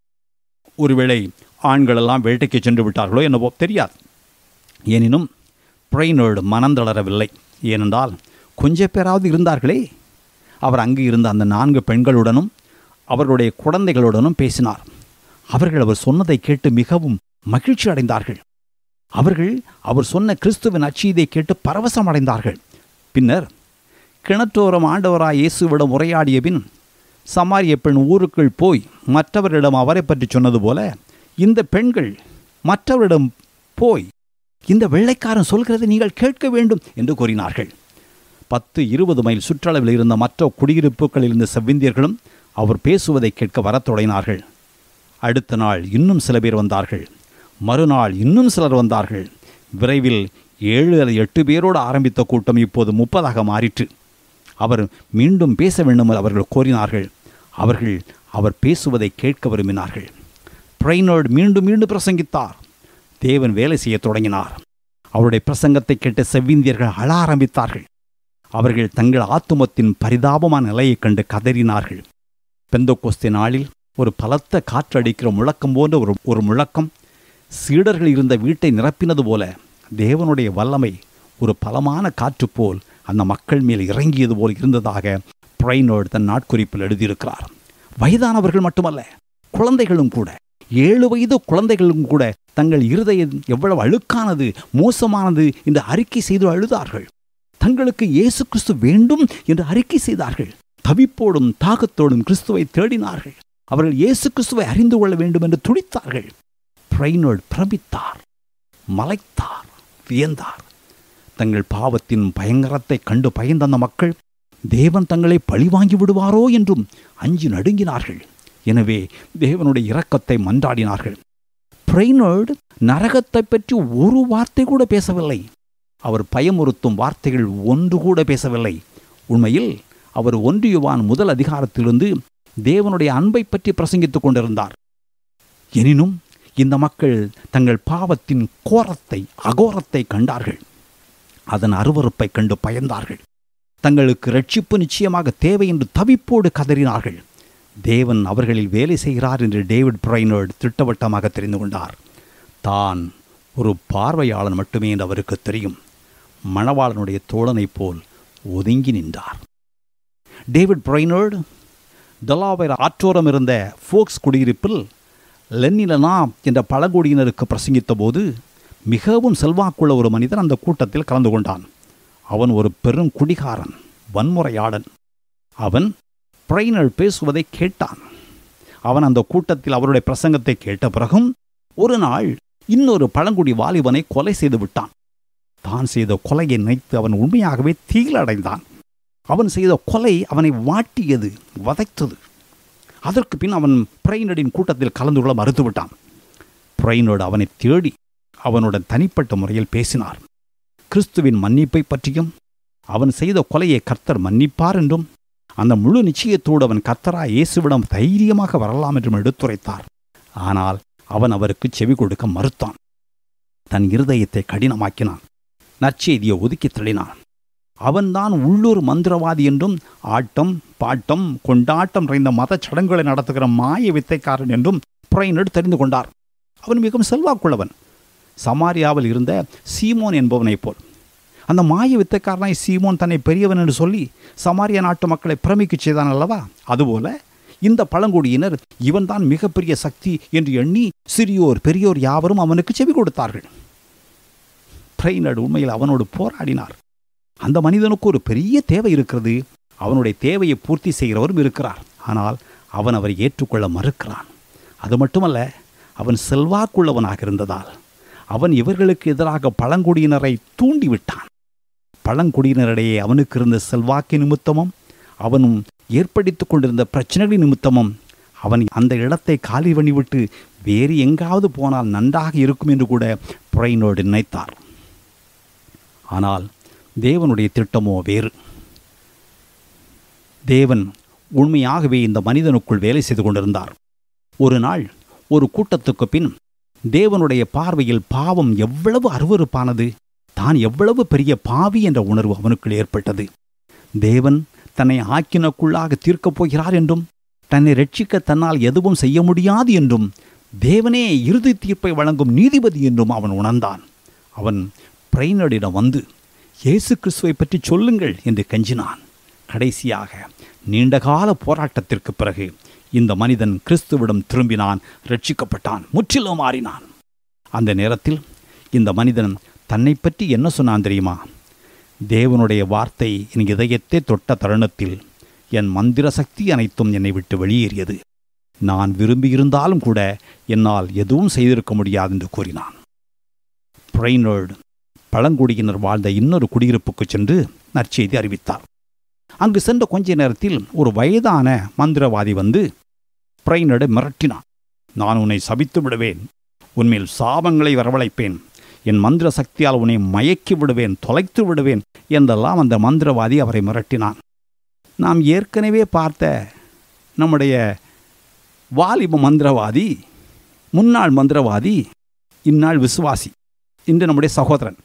ஒருவேளை ஆண்கள் எல்லாம் வேட்டைக்கு சென்று விட்டார்களோ என்னவோ தெரியாது எனினும் பிரெயினோடு மனந்தளரவில்லை ஏனென்றால் கொஞ்ச பேராவது இருந்தார்களே அவர் அங்கு இருந்த அந்த நான்கு பெண்களுடனும் அவர்களுடைய குழந்தைகளுடனும் பேசினார் அவர்கள் அவர் சொன்னதை கேட்டு மிகவும் மகிழ்ச்சி அடைந்தார்கள் அவர்கள் அவர் சொன்ன கிறிஸ்துவின் அச்சீதை கேட்டு பரவசம் அடைந்தார்கள் பின்னர் கிணற்றோரம் ஆண்டவராய் இயேசுவிடம் உரையாடிய பின் சமாரிய பெண் ஊருக்குள் போய் மற்றவரிடம் அவரை பற்றி சொன்னது போல இந்த பெண்கள் மற்றவரிடம் போய் இந்த வெள்ளைக்காரன் சொல்கிறதை நீங்கள் கேட்க வேண்டும் என்று கூறினார்கள் பத்து இருபது மைல் சுற்றளவில் இருந்த மற்ற குடியிருப்புகளில் இருந்த செவ்விந்தியர்களும் அவர் பேசுவதை கேட்க வரத் தொடங்கினார்கள் அடுத்த நாள் இன்னும் சில பேர் வந்தார்கள் மறுநாள் இன்னும் சிலர் வந்தார்கள் விரைவில் ஏழு அல்லது எட்டு பேரோடு ஆரம்பித்த கூட்டம் இப்போது முப்பதாக மாறிற்று அவர் மீண்டும் பேச வேண்டும் என்று அவர்கள் கோரினார்கள் அவர்கள் அவர் பேசுவதை கேட்க விரும்பினார்கள் பிரைனர்ட் மீண்டும் மீண்டும் பிரசங்கித்தார் தேவன் வேலை செய்யத் தொடங்கினார் அவருடைய பிரசங்கத்தை கேட்ட செவ்விந்தியர்கள் அழ ஆரம்பித்தார்கள் அவர்கள் தங்கள் ஆத்துமத்தின் பரிதாபமான நிலையைக் கண்டு கதறினார்கள் பெந்தோகோஸ்தே நாளில் ஒரு பலத்த காற்றடிக்கிற முழக்கம் போன்ற ஒரு ஒரு முழக்கம் சீடர்கள் இருந்த வீட்டை நிரப்பினது போல தேவனுடைய வல்லமை ஒரு பலமான காற்று போல் அந்த மக்கள் மேல் இறங்கியது போல் இருந்ததாக பிரைனோடு தன் நாட்குறிப்பில் எழுதியிருக்கிறார் வயதானவர்கள் மட்டுமல்ல குழந்தைகளும் கூட ஏழு வயது குழந்தைகளும் கூட தங்கள் இருதயம் எவ்வளவு அழுக்கானது மோசமானது என்று அறிக்கை செய்து அழுதார்கள் தங்களுக்கு இயேசு கிறிஸ்து வேண்டும் என்று அறிக்கை செய்தார்கள் தவிப்போடும் தாகத்தோடும் கிறிஸ்துவை தேடினார்கள் அவர்கள் இயேசு கிறிஸ்துவை அறிந்து கொள்ள வேண்டும் என்று துடித்தார்கள் பிரைனோட் பிரமித்தார் மலைத்தார் வியந்தார் தங்கள் பாவத்தின் பயங்கரத்தை கண்டு பயந்த அந்த மக்கள் தேவன் தங்களை பழிவாங்கி விடுவாரோ என்றும் அஞ்சு நடுங்கினார்கள் எனவே தேவனுடைய இரக்கத்தை மன்றாடினார்கள் பிரைனர்டு நரகத்தை பற்றி ஒரு வார்த்தை கூட பேசவில்லை அவர் பயமுறுத்தும் வார்த்தைகள் ஒன்று கூட பேசவில்லை உண்மையில் அவர் ஒன்றியுவான் முதல் அதிகாரத்திலிருந்து தேவனுடைய அன்பை பற்றி பிரசங்கித்துக் கொண்டிருந்தார் எனினும் இந்த மக்கள் தங்கள் பாவத்தின் கோரத்தை அகோரத்தை கண்டார்கள் அதன் அருவறுப்பை கண்டு பயந்தார்கள் தங்களுக்கு ரட்சிப்பு நிச்சயமாக தேவை என்று தவிப்போடு கதறினார்கள் தேவன் அவர்களில் வேலை செய்கிறார் என்று டேவிட் பிரைனர்டு திட்டவட்டமாக தெரிந்து கொண்டார் தான் ஒரு பார்வையாளன் மட்டுமே என்று அவருக்கு தெரியும் மணவாளனுடைய தோழனைப் போல் ஒதுங்கி நின்றார் டேவிட் பிரைனர்டு டலாவைர் ஆற்றோரம் இருந்த ஃபோக்ஸ் குடியிருப்பில் லென்னிலனா என்ற பழங்குடியினருக்கு பிரசங்கித்த போது மிகவும் செல்வாக்குள்ள ஒரு மனிதன் அந்த கூட்டத்தில் கலந்து கொண்டான் அவன் ஒரு பெரும் குடிகாரன் வன்முறையாளன் அவன் பிரைனர் பேசுவதை கேட்டான் அவன் அந்த கூட்டத்தில் அவருடைய பிரசங்கத்தை கேட்ட பிறகும் ஒரு நாள் இன்னொரு பழங்குடி வாலிபனை கொலை செய்து விட்டான் தான் செய்த கொலையை நினைத்து அவன் உண்மையாகவே தீலடைந்தான் அவன் செய்த கொலை அவனை வாட்டியது வதைத்தது அதற்கு பின் அவன் பிரைனடின் கூட்டத்தில் கலந்து கொள்ள மறுத்துவிட்டான் பிரைனோடு அவனை தேடி அவனுடன் தனிப்பட்ட முறையில் பேசினார் கிறிஸ்துவின் மன்னிப்பை பற்றியும் அவன் செய்த கொலையை கர்த்தர் மன்னிப்பார் என்றும் அந்த முழு நிச்சயத்தோடு அவன் கர்த்தரா இயேசுவிடம் தைரியமாக வரலாம் என்றும் எடுத்துரைத்தார் ஆனால் அவன் அவருக்கு செவி கொடுக்க மறுத்தான் தன் இருதயத்தை கடினமாக்கினான் நற்செய்தியை ஒதுக்கித் தள்ளினான் அவன்தான் உள்ளூர் மந்திரவாதி என்றும் ஆட்டம் பாட்டம் கொண்டாட்டம் நிறைந்த மத சடங்குகளை நடத்துகிற மாய வித்தைக்காரன் என்றும் புறையினடு தெரிந்து கொண்டார் அவன் மிகவும் செல்வாக்குள்ளவன் சமாரியாவில் இருந்த சீமோன் என்பவனைப் போல் அந்த மாய வித்தைக்காரனாய் சீமோன் தன்னை பெரியவன் என்று சொல்லி சமாரியா நாட்டு மக்களை பிரமிக்கச் செய்தான் அல்லவா அதுபோல இந்த பழங்குடியினர் இவன்தான் மிகப்பெரிய சக்தி என்று எண்ணி சிறியோர் பெரியோர் யாவரும் அவனுக்கு செவி கொடுத்தார்கள் பிரைனட் உண்மையில் அவனோடு போராடினார் அந்த மனிதனுக்கு ஒரு பெரிய தேவை இருக்கிறது அவனுடைய தேவையை பூர்த்தி செய்கிறவரும் இருக்கிறார் ஆனால் அவன் அவரை ஏற்றுக்கொள்ள மறுக்கிறான் அது மட்டுமல்ல அவன் செல்வாக்குள்ளவனாக இருந்ததால் அவன் இவர்களுக்கு எதிராக பழங்குடியினரை தூண்டிவிட்டான் பழங்குடியினரிடையே அவனுக்கு இருந்த செல்வாக்கு நிமித்தமும் அவனும் ஏற்படுத்திக் கொண்டிருந்த பிரச்சனைகளின் நிமித்தமும் அவன் அந்த இடத்தை காலி பண்ணிவிட்டு வேறு எங்காவது போனால் நன்றாக இருக்கும் என்று கூட புறையினோடு நினைத்தார் ஆனால் தேவனுடைய திட்டமோ வேறு தேவன் உண்மையாகவே இந்த மனிதனுக்குள் வேலை செய்து கொண்டிருந்தார் ஒரு நாள் ஒரு கூட்டத்துக்கு பின் தேவனுடைய பார்வையில் பாவம் எவ்வளவு அருவருப்பானது தான் எவ்வளவு பெரிய பாவி என்ற உணர்வு அவனுக்குள் ஏற்பட்டது தேவன் தன்னை ஆக்கினக்குள்ளாக தீர்க்கப் போகிறார் என்றும் தன்னை ரட்சிக்க தன்னால் எதுவும் செய்ய முடியாது என்றும் தேவனே இறுதி தீர்ப்பை வழங்கும் நீதிபதி என்றும் அவன் உணர்ந்தான் அவன் பிரைனடிடம் வந்து இயேசு கிறிஸ்துவை பற்றி சொல்லுங்கள் என்று கெஞ்சினான் கடைசியாக நீண்டகால போராட்டத்திற்கு பிறகு இந்த மனிதன் கிறிஸ்துவிடம் திரும்பினான் ரட்சிக்கப்பட்டான் முற்றிலும் மாறினான் அந்த நேரத்தில் இந்த மனிதன் தன்னை பற்றி என்ன சொன்னான் தெரியுமா தேவனுடைய வார்த்தை என் இதயத்தை தொட்ட தருணத்தில் என் மந்திர சக்தி அனைத்தும் என்னை விட்டு வெளியேறியது நான் விரும்பியிருந்தாலும் கூட என்னால் எதுவும் செய்திருக்க முடியாது என்று கூறினான் பிரைனர்டு பழங்குடியினர் வாழ்ந்த இன்னொரு குடியிருப்புக்கு சென்று நற்செய்தி அறிவித்தார் அங்கு சென்ற கொஞ்ச நேரத்தில் ஒரு வயதான மந்திரவாதி வந்து பிரைனர்டை மிரட்டினான் நான் உன்னை சபித்து விடுவேன் உன்மேல் சாபங்களை வரவழைப்பேன் என் மந்திர சக்தியால் உன்னை மயக்கி விடுவேன் தொலைத்து விடுவேன் என்றெல்லாம் அந்த மந்திரவாதி அவரை மிரட்டினான் நாம் ஏற்கனவே பார்த்த நம்முடைய வாலிப மந்திரவாதி முன்னாள் மந்திரவாதி இந்நாள் விசுவாசி இன்று நம்முடைய சகோதரன்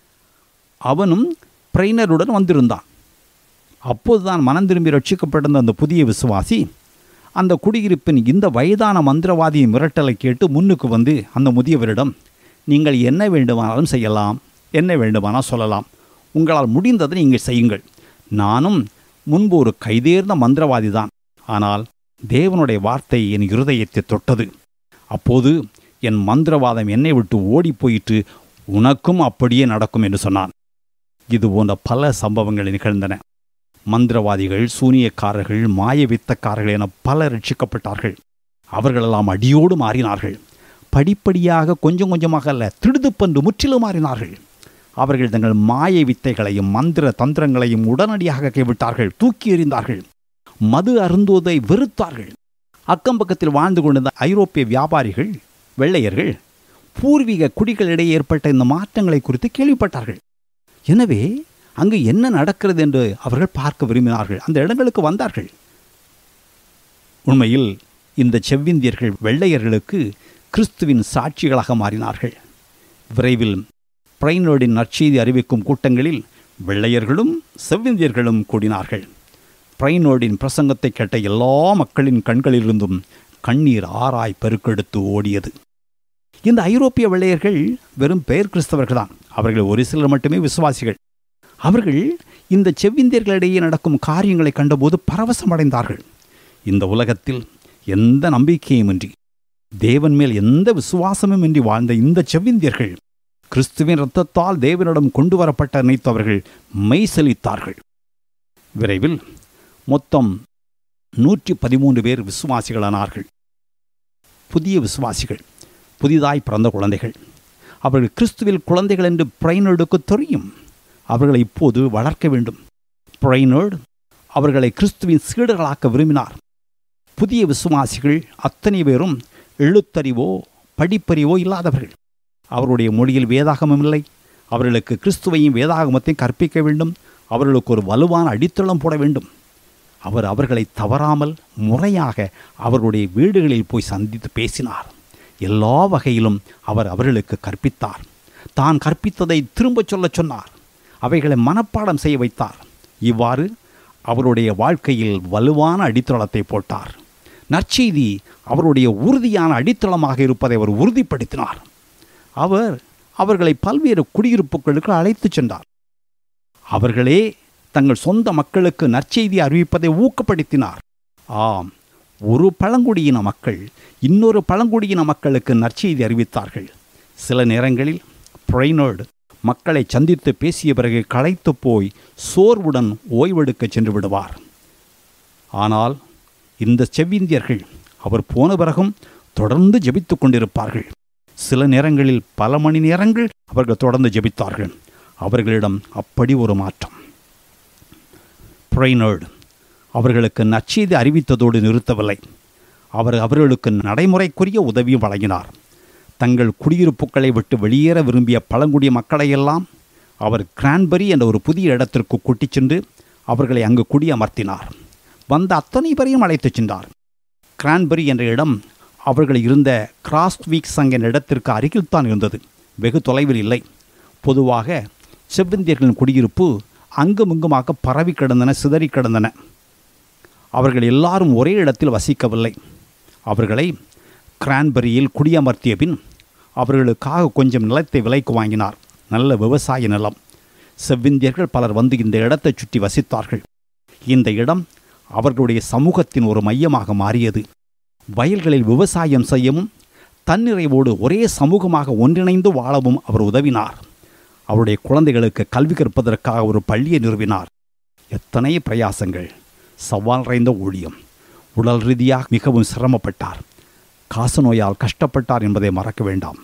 அவனும் பிரைனருடன் வந்திருந்தான் அப்போதுதான் மனம் திரும்பி ரட்சிக்கப்பட்டிருந்த அந்த புதிய விசுவாசி அந்த குடியிருப்பின் இந்த வயதான மந்திரவாதியின் மிரட்டலை கேட்டு முன்னுக்கு வந்து அந்த முதியவரிடம் நீங்கள் என்ன வேண்டுமானாலும் செய்யலாம் என்ன வேண்டுமானால் சொல்லலாம் உங்களால் முடிந்ததை நீங்கள் செய்யுங்கள் நானும் முன்பு ஒரு கைதேர்ந்த மந்திரவாதி தான் ஆனால் தேவனுடைய வார்த்தை என் இருதயத்தை தொட்டது அப்போது என் மந்திரவாதம் என்னை விட்டு ஓடிப் போயிற்று உனக்கும் அப்படியே நடக்கும் என்று சொன்னான் இது போன்ற பல சம்பவங்கள் நிகழ்ந்தன மந்திரவாதிகள் சூனியக்காரர்கள் மாய வித்தக்காரர்கள் என பலர் ரட்சிக்கப்பட்டார்கள் அவர்களெல்லாம் அடியோடு மாறினார்கள் படிப்படியாக கொஞ்சம் கொஞ்சமாக அல்ல திடுதுப்பென்று முற்றிலும் மாறினார்கள் அவர்கள் தங்கள் மாய வித்தைகளையும் மந்திர தந்திரங்களையும் உடனடியாக கைவிட்டார்கள் தூக்கி எறிந்தார்கள் மது அருந்துவதை வெறுத்தார்கள் அக்கம் பக்கத்தில் வாழ்ந்து கொண்டிருந்த ஐரோப்பிய வியாபாரிகள் வெள்ளையர்கள் பூர்வீக குடிகளிடையே ஏற்பட்ட இந்த மாற்றங்களை குறித்து கேள்விப்பட்டார்கள் எனவே அங்கு என்ன நடக்கிறது என்று அவர்கள் பார்க்க விரும்பினார்கள் அந்த இடங்களுக்கு வந்தார்கள் உண்மையில் இந்த செவ்விந்தியர்கள் வெள்ளையர்களுக்கு கிறிஸ்துவின் சாட்சிகளாக மாறினார்கள் விரைவில் பிரைனோடின் நற்செய்தி அறிவிக்கும் கூட்டங்களில் வெள்ளையர்களும் செவ்விந்தியர்களும் கூடினார்கள் பிரைனோடின் பிரசங்கத்தை கேட்ட எல்லா மக்களின் கண்களிலிருந்தும் கண்ணீர் ஆராய் பெருக்கெடுத்து ஓடியது இந்த ஐரோப்பிய வெள்ளையர்கள் வெறும் பெயர் கிறிஸ்தவர்கள்தான் அவர்கள் ஒரு சிலர் மட்டுமே விசுவாசிகள் அவர்கள் இந்த செவ்விந்தியர்களிடையே நடக்கும் காரியங்களை கண்டபோது பரவசமடைந்தார்கள் இந்த உலகத்தில் எந்த நம்பிக்கையுமின்றி தேவன் மேல் எந்த விசுவாசமும் இன்றி வாழ்ந்த இந்த செவ்விந்தியர்கள் கிறிஸ்துவின் இரத்தத்தால் தேவனிடம் கொண்டு வரப்பட்ட நினைத்தவர்கள் மெய்சலித்தார்கள் விரைவில் மொத்தம் நூற்றி பதிமூன்று பேர் விசுவாசிகளானார்கள் புதிய விசுவாசிகள் புதிதாய் பிறந்த குழந்தைகள் அவர்கள் கிறிஸ்துவில் குழந்தைகள் என்று பிரைனர்டுக்கு தெரியும் அவர்களை இப்போது வளர்க்க வேண்டும் பிரைனர்டு அவர்களை கிறிஸ்துவின் சீடர்களாக்க விரும்பினார் புதிய விசுவாசிகள் அத்தனை பேரும் எழுத்தறிவோ படிப்பறிவோ இல்லாதவர்கள் அவருடைய மொழியில் வேதாகமம் இல்லை அவர்களுக்கு கிறிஸ்துவையும் வேதாகமத்தையும் கற்பிக்க வேண்டும் அவர்களுக்கு ஒரு வலுவான அடித்தளம் போட வேண்டும் அவர் அவர்களை தவறாமல் முறையாக அவர்களுடைய வீடுகளில் போய் சந்தித்து பேசினார் எல்லா வகையிலும் அவர் அவர்களுக்கு கற்பித்தார் தான் கற்பித்ததை திரும்பச் சொல்லச் சொன்னார் அவைகளை மனப்பாடம் செய்ய வைத்தார் இவ்வாறு அவருடைய வாழ்க்கையில் வலுவான அடித்தளத்தை போட்டார் நற்செய்தி அவருடைய உறுதியான அடித்தளமாக இருப்பதை அவர் உறுதிப்படுத்தினார் அவர் அவர்களை பல்வேறு குடியிருப்புகளுக்கு அழைத்துச் சென்றார் அவர்களே தங்கள் சொந்த மக்களுக்கு நற்செய்தி அறிவிப்பதை ஊக்கப்படுத்தினார் ஆம் ஒரு பழங்குடியின மக்கள் இன்னொரு பழங்குடியின மக்களுக்கு நற்செய்தி அறிவித்தார்கள் சில நேரங்களில் பிரைனர்டு மக்களை சந்தித்து பேசிய பிறகு களைத்து போய் சோர்வுடன் ஓய்வெடுக்க சென்று விடுவார் ஆனால் இந்த செவ்விந்தியர்கள் அவர் போன பிறகும் தொடர்ந்து ஜெபித்துக் கொண்டிருப்பார்கள் சில நேரங்களில் பல மணி நேரங்கள் அவர்கள் தொடர்ந்து ஜெபித்தார்கள் அவர்களிடம் அப்படி ஒரு மாற்றம் பிரைனர்டு அவர்களுக்கு நற்செய்தி அறிவித்ததோடு நிறுத்தவில்லை அவர் அவர்களுக்கு நடைமுறைக்குரிய உதவியும் வழங்கினார் தங்கள் குடியிருப்புகளை விட்டு வெளியேற விரும்பிய பழங்குடிய மக்களையெல்லாம் அவர் கிரான்பரி என்ற ஒரு புதிய இடத்திற்கு கூட்டிச் சென்று அவர்களை அங்கு குடியமர்த்தினார் வந்த அத்தனை பேரையும் அழைத்துச் சென்றார் கிரான்பரி என்ற இடம் அவர்கள் இருந்த கிராஸ்ட்வீக் சங்கின் இடத்திற்கு அருகில்தான் இருந்தது வெகு தொலைவில் இல்லை பொதுவாக செவ்வந்தியர்களின் குடியிருப்பு அங்குமிங்குமாக பரவி கிடந்தன சிதறி கிடந்தன அவர்கள் எல்லாரும் ஒரே இடத்தில் வசிக்கவில்லை அவர்களை கிரான்பரியில் குடியமர்த்திய பின் அவர்களுக்காக கொஞ்சம் நிலத்தை விலைக்கு வாங்கினார் நல்ல விவசாய நிலம் செவ்விந்தியர்கள் பலர் வந்து இந்த இடத்தைச் சுற்றி வசித்தார்கள் இந்த இடம் அவர்களுடைய சமூகத்தின் ஒரு மையமாக மாறியது வயல்களில் விவசாயம் செய்யவும் தன்னிறைவோடு ஒரே சமூகமாக ஒன்றிணைந்து வாழவும் அவர் உதவினார் அவருடைய குழந்தைகளுக்கு கல்வி கற்பதற்காக ஒரு பள்ளியை நிறுவினார் எத்தனை பிரயாசங்கள் சவால் நிறைந்த ஊழியம் உடல் ரீதியாக மிகவும் சிரமப்பட்டார் காசநோயால் கஷ்டப்பட்டார் என்பதை மறக்க வேண்டாம்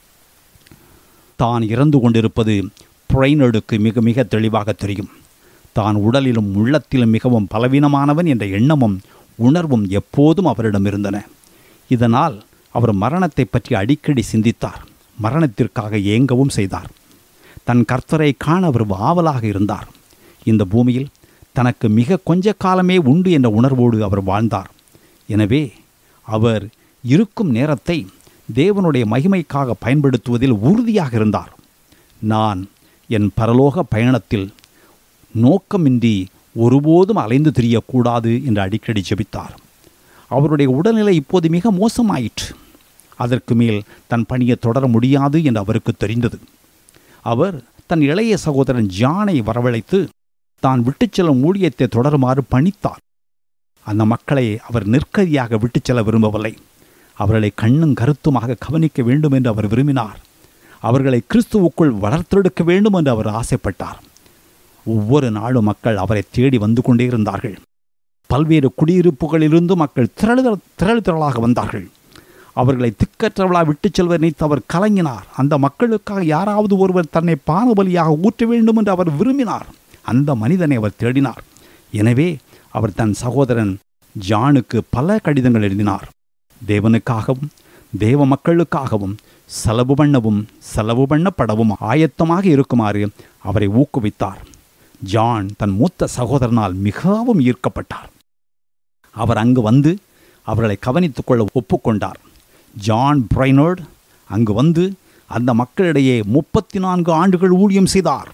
தான் இறந்து கொண்டிருப்பது புழைநடுக்கு மிக மிக தெளிவாக தெரியும் தான் உடலிலும் உள்ளத்திலும் மிகவும் பலவீனமானவன் என்ற எண்ணமும் உணர்வும் எப்போதும் அவரிடம் இருந்தன இதனால் அவர் மரணத்தை பற்றி அடிக்கடி சிந்தித்தார் மரணத்திற்காக ஏங்கவும் செய்தார் தன் கர்த்தரை காண அவர் ஆவலாக இருந்தார் இந்த பூமியில் தனக்கு மிக கொஞ்ச காலமே உண்டு என்ற உணர்வோடு அவர் வாழ்ந்தார் எனவே அவர் இருக்கும் நேரத்தை தேவனுடைய மகிமைக்காக பயன்படுத்துவதில் உறுதியாக இருந்தார் நான் என் பரலோக பயணத்தில் நோக்கமின்றி ஒருபோதும் அலைந்து திரியக்கூடாது என்று அடிக்கடி ஜெபித்தார் அவருடைய உடல்நிலை இப்போது மிக மோசமாயிற்று அதற்கு மேல் தன் பணியை தொடர முடியாது என்று அவருக்கு தெரிந்தது அவர் தன் இளைய சகோதரன் ஜானை வரவழைத்து தான் விட்டுச் செல்லும் ஊழியத்தை தொடருமாறு பணித்தார் அந்த மக்களை அவர் நிற்கதியாக விட்டுச் செல்ல விரும்பவில்லை அவர்களை கண்ணும் கருத்துமாக கவனிக்க வேண்டும் என்று அவர் விரும்பினார் அவர்களை கிறிஸ்துவுக்குள் வளர்த்தெடுக்க வேண்டும் என்று அவர் ஆசைப்பட்டார் ஒவ்வொரு நாளும் மக்கள் அவரை தேடி வந்து கொண்டே இருந்தார்கள் பல்வேறு குடியிருப்புகளிலிருந்து மக்கள் திரளு திரள் திரளாக வந்தார்கள் அவர்களை திக்கற்றவளா விட்டுச் செல்வதை நினைத்து அவர் கலங்கினார் அந்த மக்களுக்காக யாராவது ஒருவர் தன்னை பானபலியாக ஊற்ற வேண்டும் என்று அவர் விரும்பினார் அந்த மனிதனை அவர் தேடினார் எனவே அவர் தன் சகோதரன் ஜானுக்கு பல கடிதங்கள் எழுதினார் தேவனுக்காகவும் தேவ மக்களுக்காகவும் செலவு பண்ணவும் செலவு பண்ணப்படவும் ஆயத்தமாக இருக்குமாறு அவரை ஊக்குவித்தார் ஜான் தன் மூத்த சகோதரனால் மிகவும் ஈர்க்கப்பட்டார் அவர் அங்கு வந்து அவர்களை கவனித்துக் கொள்ள ஒப்புக்கொண்டார் ஜான் பிரைனர்ட் அங்கு வந்து அந்த மக்களிடையே முப்பத்தி நான்கு ஆண்டுகள் ஊழியம் செய்தார்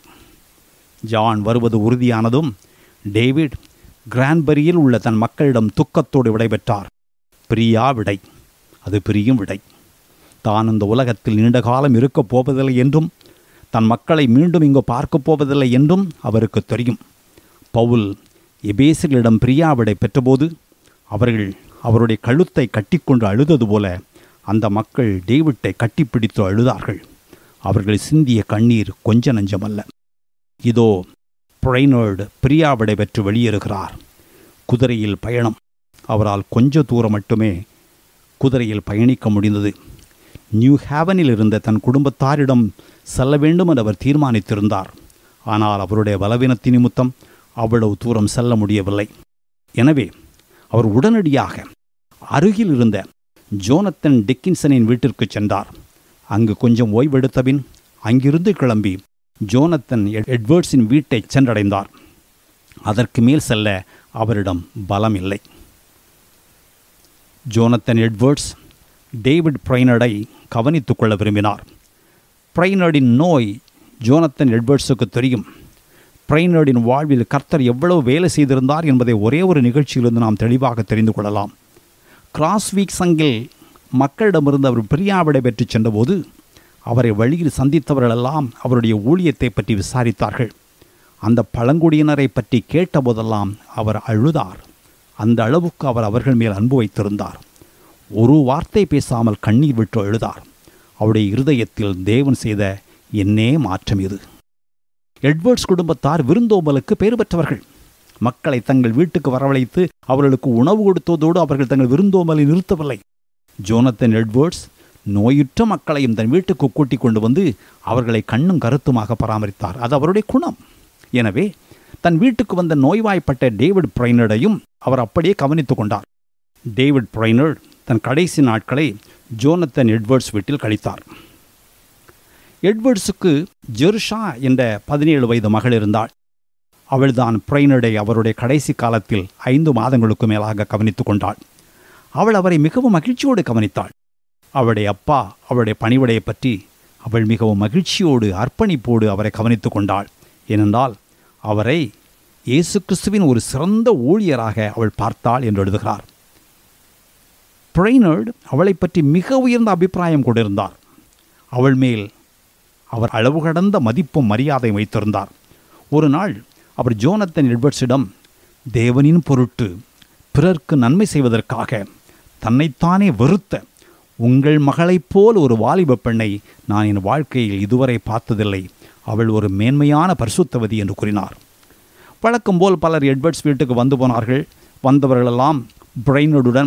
ஜான் வருவது உறுதியானதும் டேவிட் கிரான்பரியில் உள்ள தன் மக்களிடம் துக்கத்தோடு விடைபெற்றார் பிரியா விடை அது பிரியும் விடை தான் இந்த உலகத்தில் நீண்ட காலம் இருக்கப் போவதில்லை என்றும் தன் மக்களை மீண்டும் இங்கு பார்க்கப் போவதில்லை என்றும் அவருக்கு தெரியும் பவுல் எபேசர்களிடம் பிரியாவிடை பெற்றபோது அவர்கள் அவருடைய கழுத்தை கட்டிக்கொண்டு அழுதது போல அந்த மக்கள் டேவிட்டை கட்டிப்பிடித்து அழுதார்கள் அவர்கள் சிந்திய கண்ணீர் கொஞ்ச நஞ்சமல்ல இதோ பிரைனர்டு பிரியாவிடை பெற்று வெளியேறுகிறார் குதிரையில் பயணம் அவரால் கொஞ்ச தூரம் மட்டுமே குதிரையில் பயணிக்க முடிந்தது நியூ ஹேவனில் இருந்த தன் குடும்பத்தாரிடம் செல்ல வேண்டும் என்று அவர் தீர்மானித்திருந்தார் ஆனால் அவருடைய பலவீனத்தின் நிமித்தம் அவ்வளவு தூரம் செல்ல முடியவில்லை எனவே அவர் உடனடியாக அருகில் இருந்த ஜோனத்தன் டிக்கின்சனின் வீட்டிற்கு சென்றார் அங்கு கொஞ்சம் ஓய்வெடுத்தபின் அங்கிருந்து கிளம்பி ஜோனத்தன் எட்வர்ட்ஸின் வீட்டை சென்றடைந்தார் அதற்கு மேல் செல்ல அவரிடம் பலம் இல்லை ஜோனத்தன் எட்வர்ட்ஸ் டேவிட் பிரைனர்டை கவனித்துக் கொள்ள விரும்பினார் பிரைனர்டின் நோய் ஜோனத்தன் எட்வர்ட்ஸுக்கு தெரியும் பிரைனர்டின் வாழ்வில் கர்த்தர் எவ்வளவு வேலை செய்திருந்தார் என்பதை ஒரே ஒரு நிகழ்ச்சியிலிருந்து நாம் தெளிவாக தெரிந்து கொள்ளலாம் கிராஸ்வீக் சங்கில் மக்களிடமிருந்து அவர் பிரியாவிடை பெற்றுச் சென்றபோது அவரை வழியில் சந்தித்தவர்களெல்லாம் அவருடைய ஊழியத்தை பற்றி விசாரித்தார்கள் அந்த பழங்குடியினரை பற்றி கேட்டபோதெல்லாம் அவர் அழுதார் அந்த அளவுக்கு அவர் அவர்கள் மேல் அன்பு வைத்திருந்தார் ஒரு வார்த்தை பேசாமல் கண்ணீர் விட்டு அழுதார் அவருடைய இருதயத்தில் தேவன் செய்த என்னே மாற்றம் இது எட்வர்ட்ஸ் குடும்பத்தார் விருந்தோம்பலுக்கு பெயர் பெற்றவர்கள் மக்களை தங்கள் வீட்டுக்கு வரவழைத்து அவர்களுக்கு உணவு கொடுத்ததோடு அவர்கள் தங்கள் விருந்தோம்பலை நிறுத்தவில்லை ஜோனத்தன் எட்வர்ட்ஸ் நோயுற்ற மக்களையும் தன் வீட்டுக்கு கூட்டிக் கொண்டு வந்து அவர்களை கண்ணும் கருத்துமாக பராமரித்தார் அது அவருடைய குணம் எனவே தன் வீட்டுக்கு வந்த நோய்வாய்ப்பட்ட டேவிட் பிரைனர்டையும் அவர் அப்படியே கவனித்துக் கொண்டார் டேவிட் பிரைனர்ட் தன் கடைசி நாட்களை ஜோனத்தன் எட்வர்ட்ஸ் வீட்டில் கழித்தார் எட்வர்ட்ஸுக்கு ஜெருஷா என்ற பதினேழு வயது மகள் இருந்தாள் அவள்தான் பிரைனடை அவருடைய கடைசி காலத்தில் ஐந்து மாதங்களுக்கு மேலாக கவனித்து கொண்டாள் அவள் அவரை மிகவும் மகிழ்ச்சியோடு கவனித்தாள் அவளுடைய அப்பா அவளுடைய பணிவிடையை பற்றி அவள் மிகவும் மகிழ்ச்சியோடு அர்ப்பணிப்போடு அவரை கவனித்து கொண்டாள் ஏனென்றால் அவரை இயேசு கிறிஸ்துவின் ஒரு சிறந்த ஊழியராக அவள் பார்த்தாள் என்று எழுதுகிறார் பிரைனர்ட் அவளை பற்றி மிக உயர்ந்த அபிப்பிராயம் கொண்டிருந்தார் அவள் மேல் அவர் அளவு கடந்த மதிப்பும் மரியாதையும் வைத்திருந்தார் ஒரு நாள் அவர் ஜோனத்தன் எட்வர்ட்ஸிடம் தேவனின் பொருட்டு பிறர்க்கு நன்மை செய்வதற்காக தன்னைத்தானே வெறுத்த உங்கள் மகளைப் போல் ஒரு வாலிப பெண்ணை நான் என் வாழ்க்கையில் இதுவரை பார்த்ததில்லை அவள் ஒரு மேன்மையான பரிசுத்தவதி என்று கூறினார் வழக்கம் போல் பலர் எட்வர்ட்ஸ் வீட்டுக்கு வந்து போனார்கள் வந்தவர்களெல்லாம் பிரைனருடன்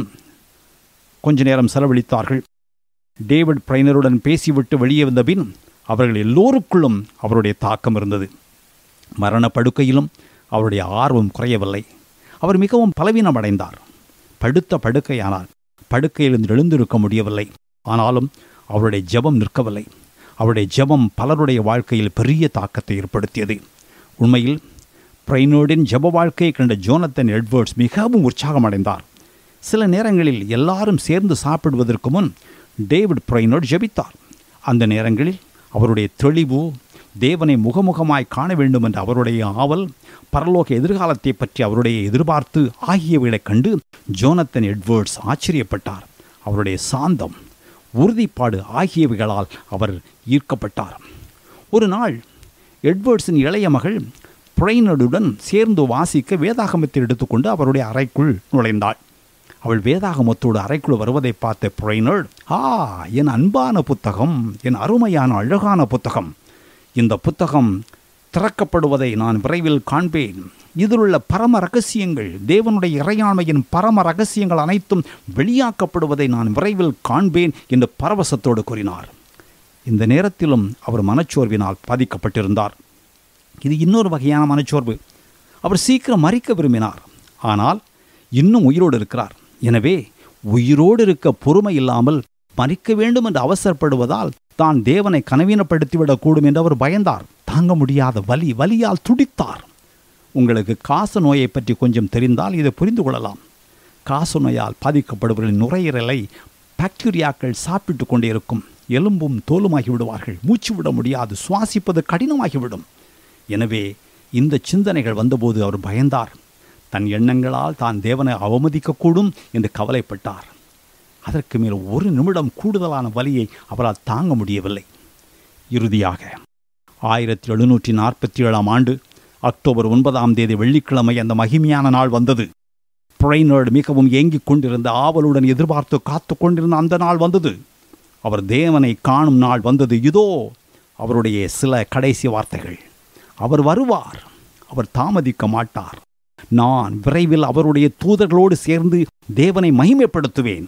கொஞ்ச நேரம் செலவழித்தார்கள் டேவிட் பிரைனருடன் பேசிவிட்டு வெளியே வந்த பின் அவர்கள் எல்லோருக்குள்ளும் அவருடைய தாக்கம் இருந்தது மரணப்படுக்கையிலும் அவருடைய ஆர்வம் குறையவில்லை அவர் மிகவும் பலவீனம் அடைந்தார் படுத்த படுக்கையானார் படுக்கையிலிருந்து எழுந்திருக்க முடியவில்லை ஆனாலும் அவருடைய ஜெபம் நிற்கவில்லை அவருடைய ஜெபம் பலருடைய வாழ்க்கையில் பெரிய தாக்கத்தை ஏற்படுத்தியது உண்மையில் பிரைனோடின் ஜெப வாழ்க்கையை கண்ட ஜோனத்தன் எட்வர்ட்ஸ் மிகவும் உற்சாகமடைந்தார் சில நேரங்களில் எல்லாரும் சேர்ந்து சாப்பிடுவதற்கு முன் டேவிட் பிரைனோட் ஜெபித்தார் அந்த நேரங்களில் அவருடைய தெளிவு தேவனை முகமுகமாய் காண வேண்டும் என்ற அவருடைய ஆவல் பரலோக எதிர்காலத்தை பற்றி அவருடைய எதிர்பார்த்து ஆகியவைகளைக் கண்டு ஜோனத்தன் எட்வர்ட்ஸ் ஆச்சரியப்பட்டார் அவருடைய சாந்தம் உறுதிப்பாடு ஆகியவைகளால் அவர் ஈர்க்கப்பட்டார் ஒரு நாள் எட்வர்ட்ஸின் இளைய மகள் பிரைனடுடன் சேர்ந்து வாசிக்க வேதாகமத்தை எடுத்துக்கொண்டு அவருடைய அறைக்குள் நுழைந்தாள் அவள் வேதாகமத்தோடு அறைக்குள் வருவதை பார்த்த பிரைனர்ட் ஆ என் அன்பான புத்தகம் என் அருமையான அழகான புத்தகம் இந்த புத்தகம் திறக்கப்படுவதை நான் விரைவில் காண்பேன் இதிலுள்ள பரம ரகசியங்கள் தேவனுடைய இறையாண்மையின் பரம ரகசியங்கள் அனைத்தும் வெளியாக்கப்படுவதை நான் விரைவில் காண்பேன் என்று பரவசத்தோடு கூறினார் இந்த நேரத்திலும் அவர் மனச்சோர்வினால் பாதிக்கப்பட்டிருந்தார் இது இன்னொரு வகையான மனச்சோர்வு அவர் சீக்கிரம் மறிக்க விரும்பினார் ஆனால் இன்னும் உயிரோடு இருக்கிறார் எனவே உயிரோடு இருக்க பொறுமை இல்லாமல் மறிக்க வேண்டும் என்று அவசரப்படுவதால் தான் தேவனை கனவீனப்படுத்திவிடக்கூடும் என்று அவர் பயந்தார் தாங்க முடியாத வலி வலியால் துடித்தார் உங்களுக்கு காச நோயை பற்றி கொஞ்சம் தெரிந்தால் இதை புரிந்து கொள்ளலாம் காச நோயால் பாதிக்கப்படுபவர்களின் நுரையீரலை பாக்டீரியாக்கள் சாப்பிட்டு கொண்டே இருக்கும் எலும்பும் தோலுமாகி விடுவார்கள் மூச்சு விட முடியாது சுவாசிப்பது கடினமாகிவிடும் எனவே இந்த சிந்தனைகள் வந்தபோது அவர் பயந்தார் தன் எண்ணங்களால் தான் தேவனை அவமதிக்கக்கூடும் என்று கவலைப்பட்டார் அதற்கு மேல் ஒரு நிமிடம் கூடுதலான வலியை அவரால் தாங்க முடியவில்லை இறுதியாக ஆயிரத்தி எழுநூற்றி நாற்பத்தி ஏழாம் ஆண்டு அக்டோபர் ஒன்பதாம் தேதி வெள்ளிக்கிழமை அந்த மகிமையான நாள் வந்தது புரைனர்டு மிகவும் ஏங்கிக் கொண்டிருந்த ஆவலுடன் எதிர்பார்த்து காத்து கொண்டிருந்த அந்த நாள் வந்தது அவர் தேவனை காணும் நாள் வந்தது இதோ அவருடைய சில கடைசி வார்த்தைகள் அவர் வருவார் அவர் தாமதிக்க மாட்டார் நான் விரைவில் அவருடைய தூதர்களோடு சேர்ந்து தேவனை மகிமைப்படுத்துவேன்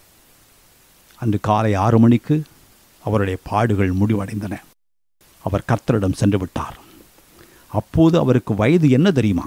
அன்று காலை ஆறு மணிக்கு அவருடைய பாடுகள் முடிவடைந்தன அவர் கர்த்தரிடம் சென்று விட்டார் அப்போது அவருக்கு வயது என்ன தெரியுமா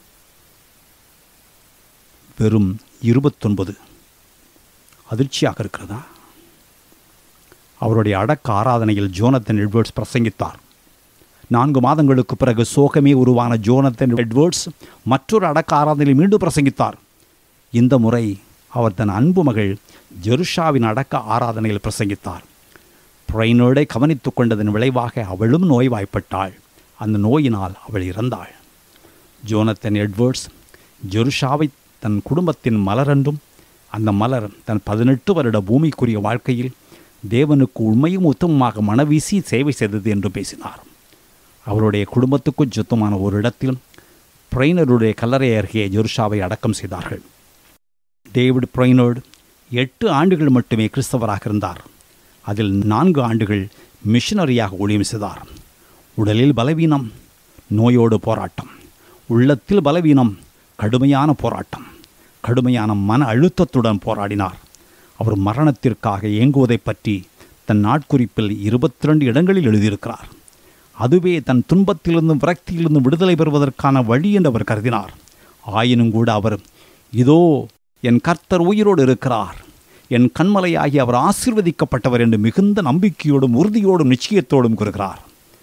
வெறும் இருபத்தொன்பது அதிர்ச்சியாக இருக்கிறதா அவருடைய அடக்க ஆராதனையில் ஜோனத்தன் எட்வர்ட்ஸ் பிரசங்கித்தார் நான்கு மாதங்களுக்கு பிறகு சோகமே உருவான ஜோனத்தன் எட்வர்ட்ஸ் மற்றொரு அடக்க ஆராதனையில் மீண்டும் பிரசங்கித்தார் இந்த முறை அவர் தன் அன்பு மகள் ஜெருஷாவின் அடக்க ஆராதனையில் பிரசங்கித்தார் பிரைனோடை கவனித்துக் கொண்டதன் விளைவாக அவளும் நோய்வாய்ப்பட்டாள் அந்த நோயினால் அவள் இறந்தாள் ஜோனத்தன் எட்வர்ட்ஸ் ஜெருஷாவை தன் குடும்பத்தின் மலரென்றும் அந்த மலர் தன் பதினெட்டு வருட பூமிக்குரிய வாழ்க்கையில் தேவனுக்கு உண்மையும் உத்தமமாக மனவீசி சேவை செய்தது என்று பேசினார் அவருடைய குடும்பத்துக்கும் சுத்தமான ஒரு இடத்தில் பிரைனருடைய கல்லறை அருகே ஜெருஷாவை அடக்கம் செய்தார்கள் டேவிட் பிரைனர்டு எட்டு ஆண்டுகள் மட்டுமே கிறிஸ்தவராக இருந்தார் அதில் நான்கு ஆண்டுகள் மிஷனரியாக ஊழியம் செய்தார் உடலில் பலவீனம் நோயோடு போராட்டம் உள்ளத்தில் பலவீனம் கடுமையான போராட்டம் கடுமையான மன அழுத்தத்துடன் போராடினார் அவர் மரணத்திற்காக இயங்குவதை பற்றி தன் நாட்குறிப்பில் இருபத்தி ரெண்டு இடங்களில் எழுதியிருக்கிறார் அதுவே தன் துன்பத்திலிருந்தும் விரக்தியிலிருந்தும் விடுதலை பெறுவதற்கான வழி என்று அவர் கருதினார் ஆயினும் கூட அவர் இதோ என் கர்த்தர் உயிரோடு இருக்கிறார் என் கண்மலையாகி அவர் ஆசிர்வதிக்கப்பட்டவர் என்று மிகுந்த நம்பிக்கையோடும் உறுதியோடும் நிச்சயத்தோடும் கூறுகிறார்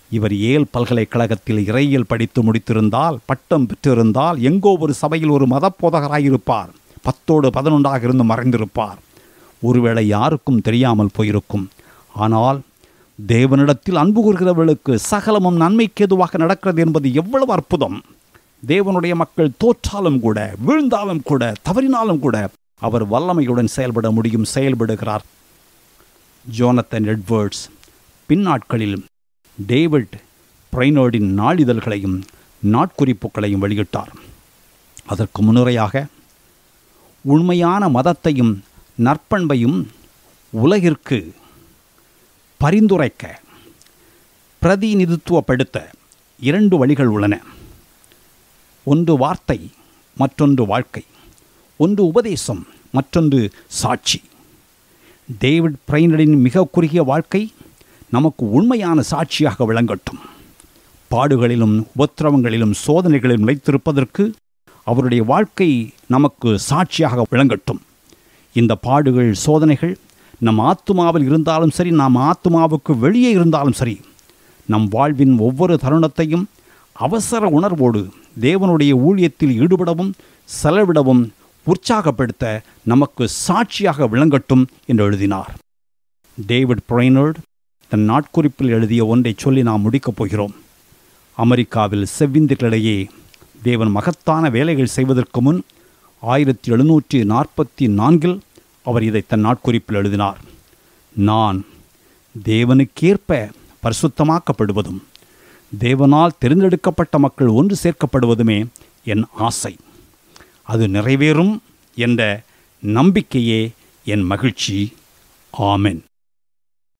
இவர் ஏல் பல்கலைக்கழகத்தில் இறையியல் படித்து முடித்திருந்தால் பட்டம் பெற்றிருந்தால் எங்கோ ஒரு சபையில் ஒரு மதப்போதகராயிருப்பார் பத்தோடு பதினொன்றாக இருந்து மறைந்திருப்பார் ஒருவேளை யாருக்கும் தெரியாமல் போயிருக்கும் ஆனால் தேவனிடத்தில் அன்பு கூறுகிறவர்களுக்கு சகலமும் நன்மைக்கு எதுவாக நடக்கிறது என்பது எவ்வளவு அற்புதம் தேவனுடைய மக்கள் தோற்றாலும் கூட வீழ்ந்தாலும் கூட தவறினாலும் கூட அவர் வல்லமையுடன் செயல்பட முடியும் செயல்படுகிறார் ஜோனத்தன் எட்வர்ட்ஸ் பின்னாட்களில் டேவிட் பிரைனோடின் நாளிதழ்களையும் நாட்குறிப்புகளையும் வெளியிட்டார் அதற்கு முன்னுரையாக உண்மையான மதத்தையும் நற்பண்பையும் உலகிற்கு பரிந்துரைக்க பிரதிநிதித்துவப்படுத்த இரண்டு வழிகள் உள்ளன ஒன்று வார்த்தை மற்றொன்று வாழ்க்கை ஒன்று உபதேசம் மற்றொன்று சாட்சி டேவிட் பிரைனடின் மிக குறுகிய வாழ்க்கை நமக்கு உண்மையான சாட்சியாக விளங்கட்டும் பாடுகளிலும் உபத்திரவங்களிலும் சோதனைகளிலும் நிலைத்திருப்பதற்கு அவருடைய வாழ்க்கை நமக்கு சாட்சியாக விளங்கட்டும் இந்த பாடுகள் சோதனைகள் நம் ஆத்துமாவில் இருந்தாலும் சரி நாம் ஆத்துமாவுக்கு வெளியே இருந்தாலும் சரி நம் வாழ்வின் ஒவ்வொரு தருணத்தையும் அவசர உணர்வோடு தேவனுடைய ஊழியத்தில் ஈடுபடவும் செலவிடவும் உற்சாகப்படுத்த நமக்கு சாட்சியாக விளங்கட்டும் என்று எழுதினார் டேவிட் பிரைனர்ட் தன் நாட்குறிப்பில் எழுதிய ஒன்றை சொல்லி நாம் முடிக்கப் போகிறோம் அமெரிக்காவில் செவ்விந்துகளிடையே தேவன் மகத்தான வேலைகள் செய்வதற்கு முன் ஆயிரத்தி எழுநூற்றி நாற்பத்தி நான்கில் அவர் இதை தன் நாட்குறிப்பில் எழுதினார் நான் தேவனுக்கேற்ப பரிசுத்தமாக்கப்படுவதும் தேவனால் தேர்ந்தெடுக்கப்பட்ட மக்கள் ஒன்று சேர்க்கப்படுவதுமே என் ஆசை அது நிறைவேறும் என்ற நம்பிக்கையே என் மகிழ்ச்சி ஆமென்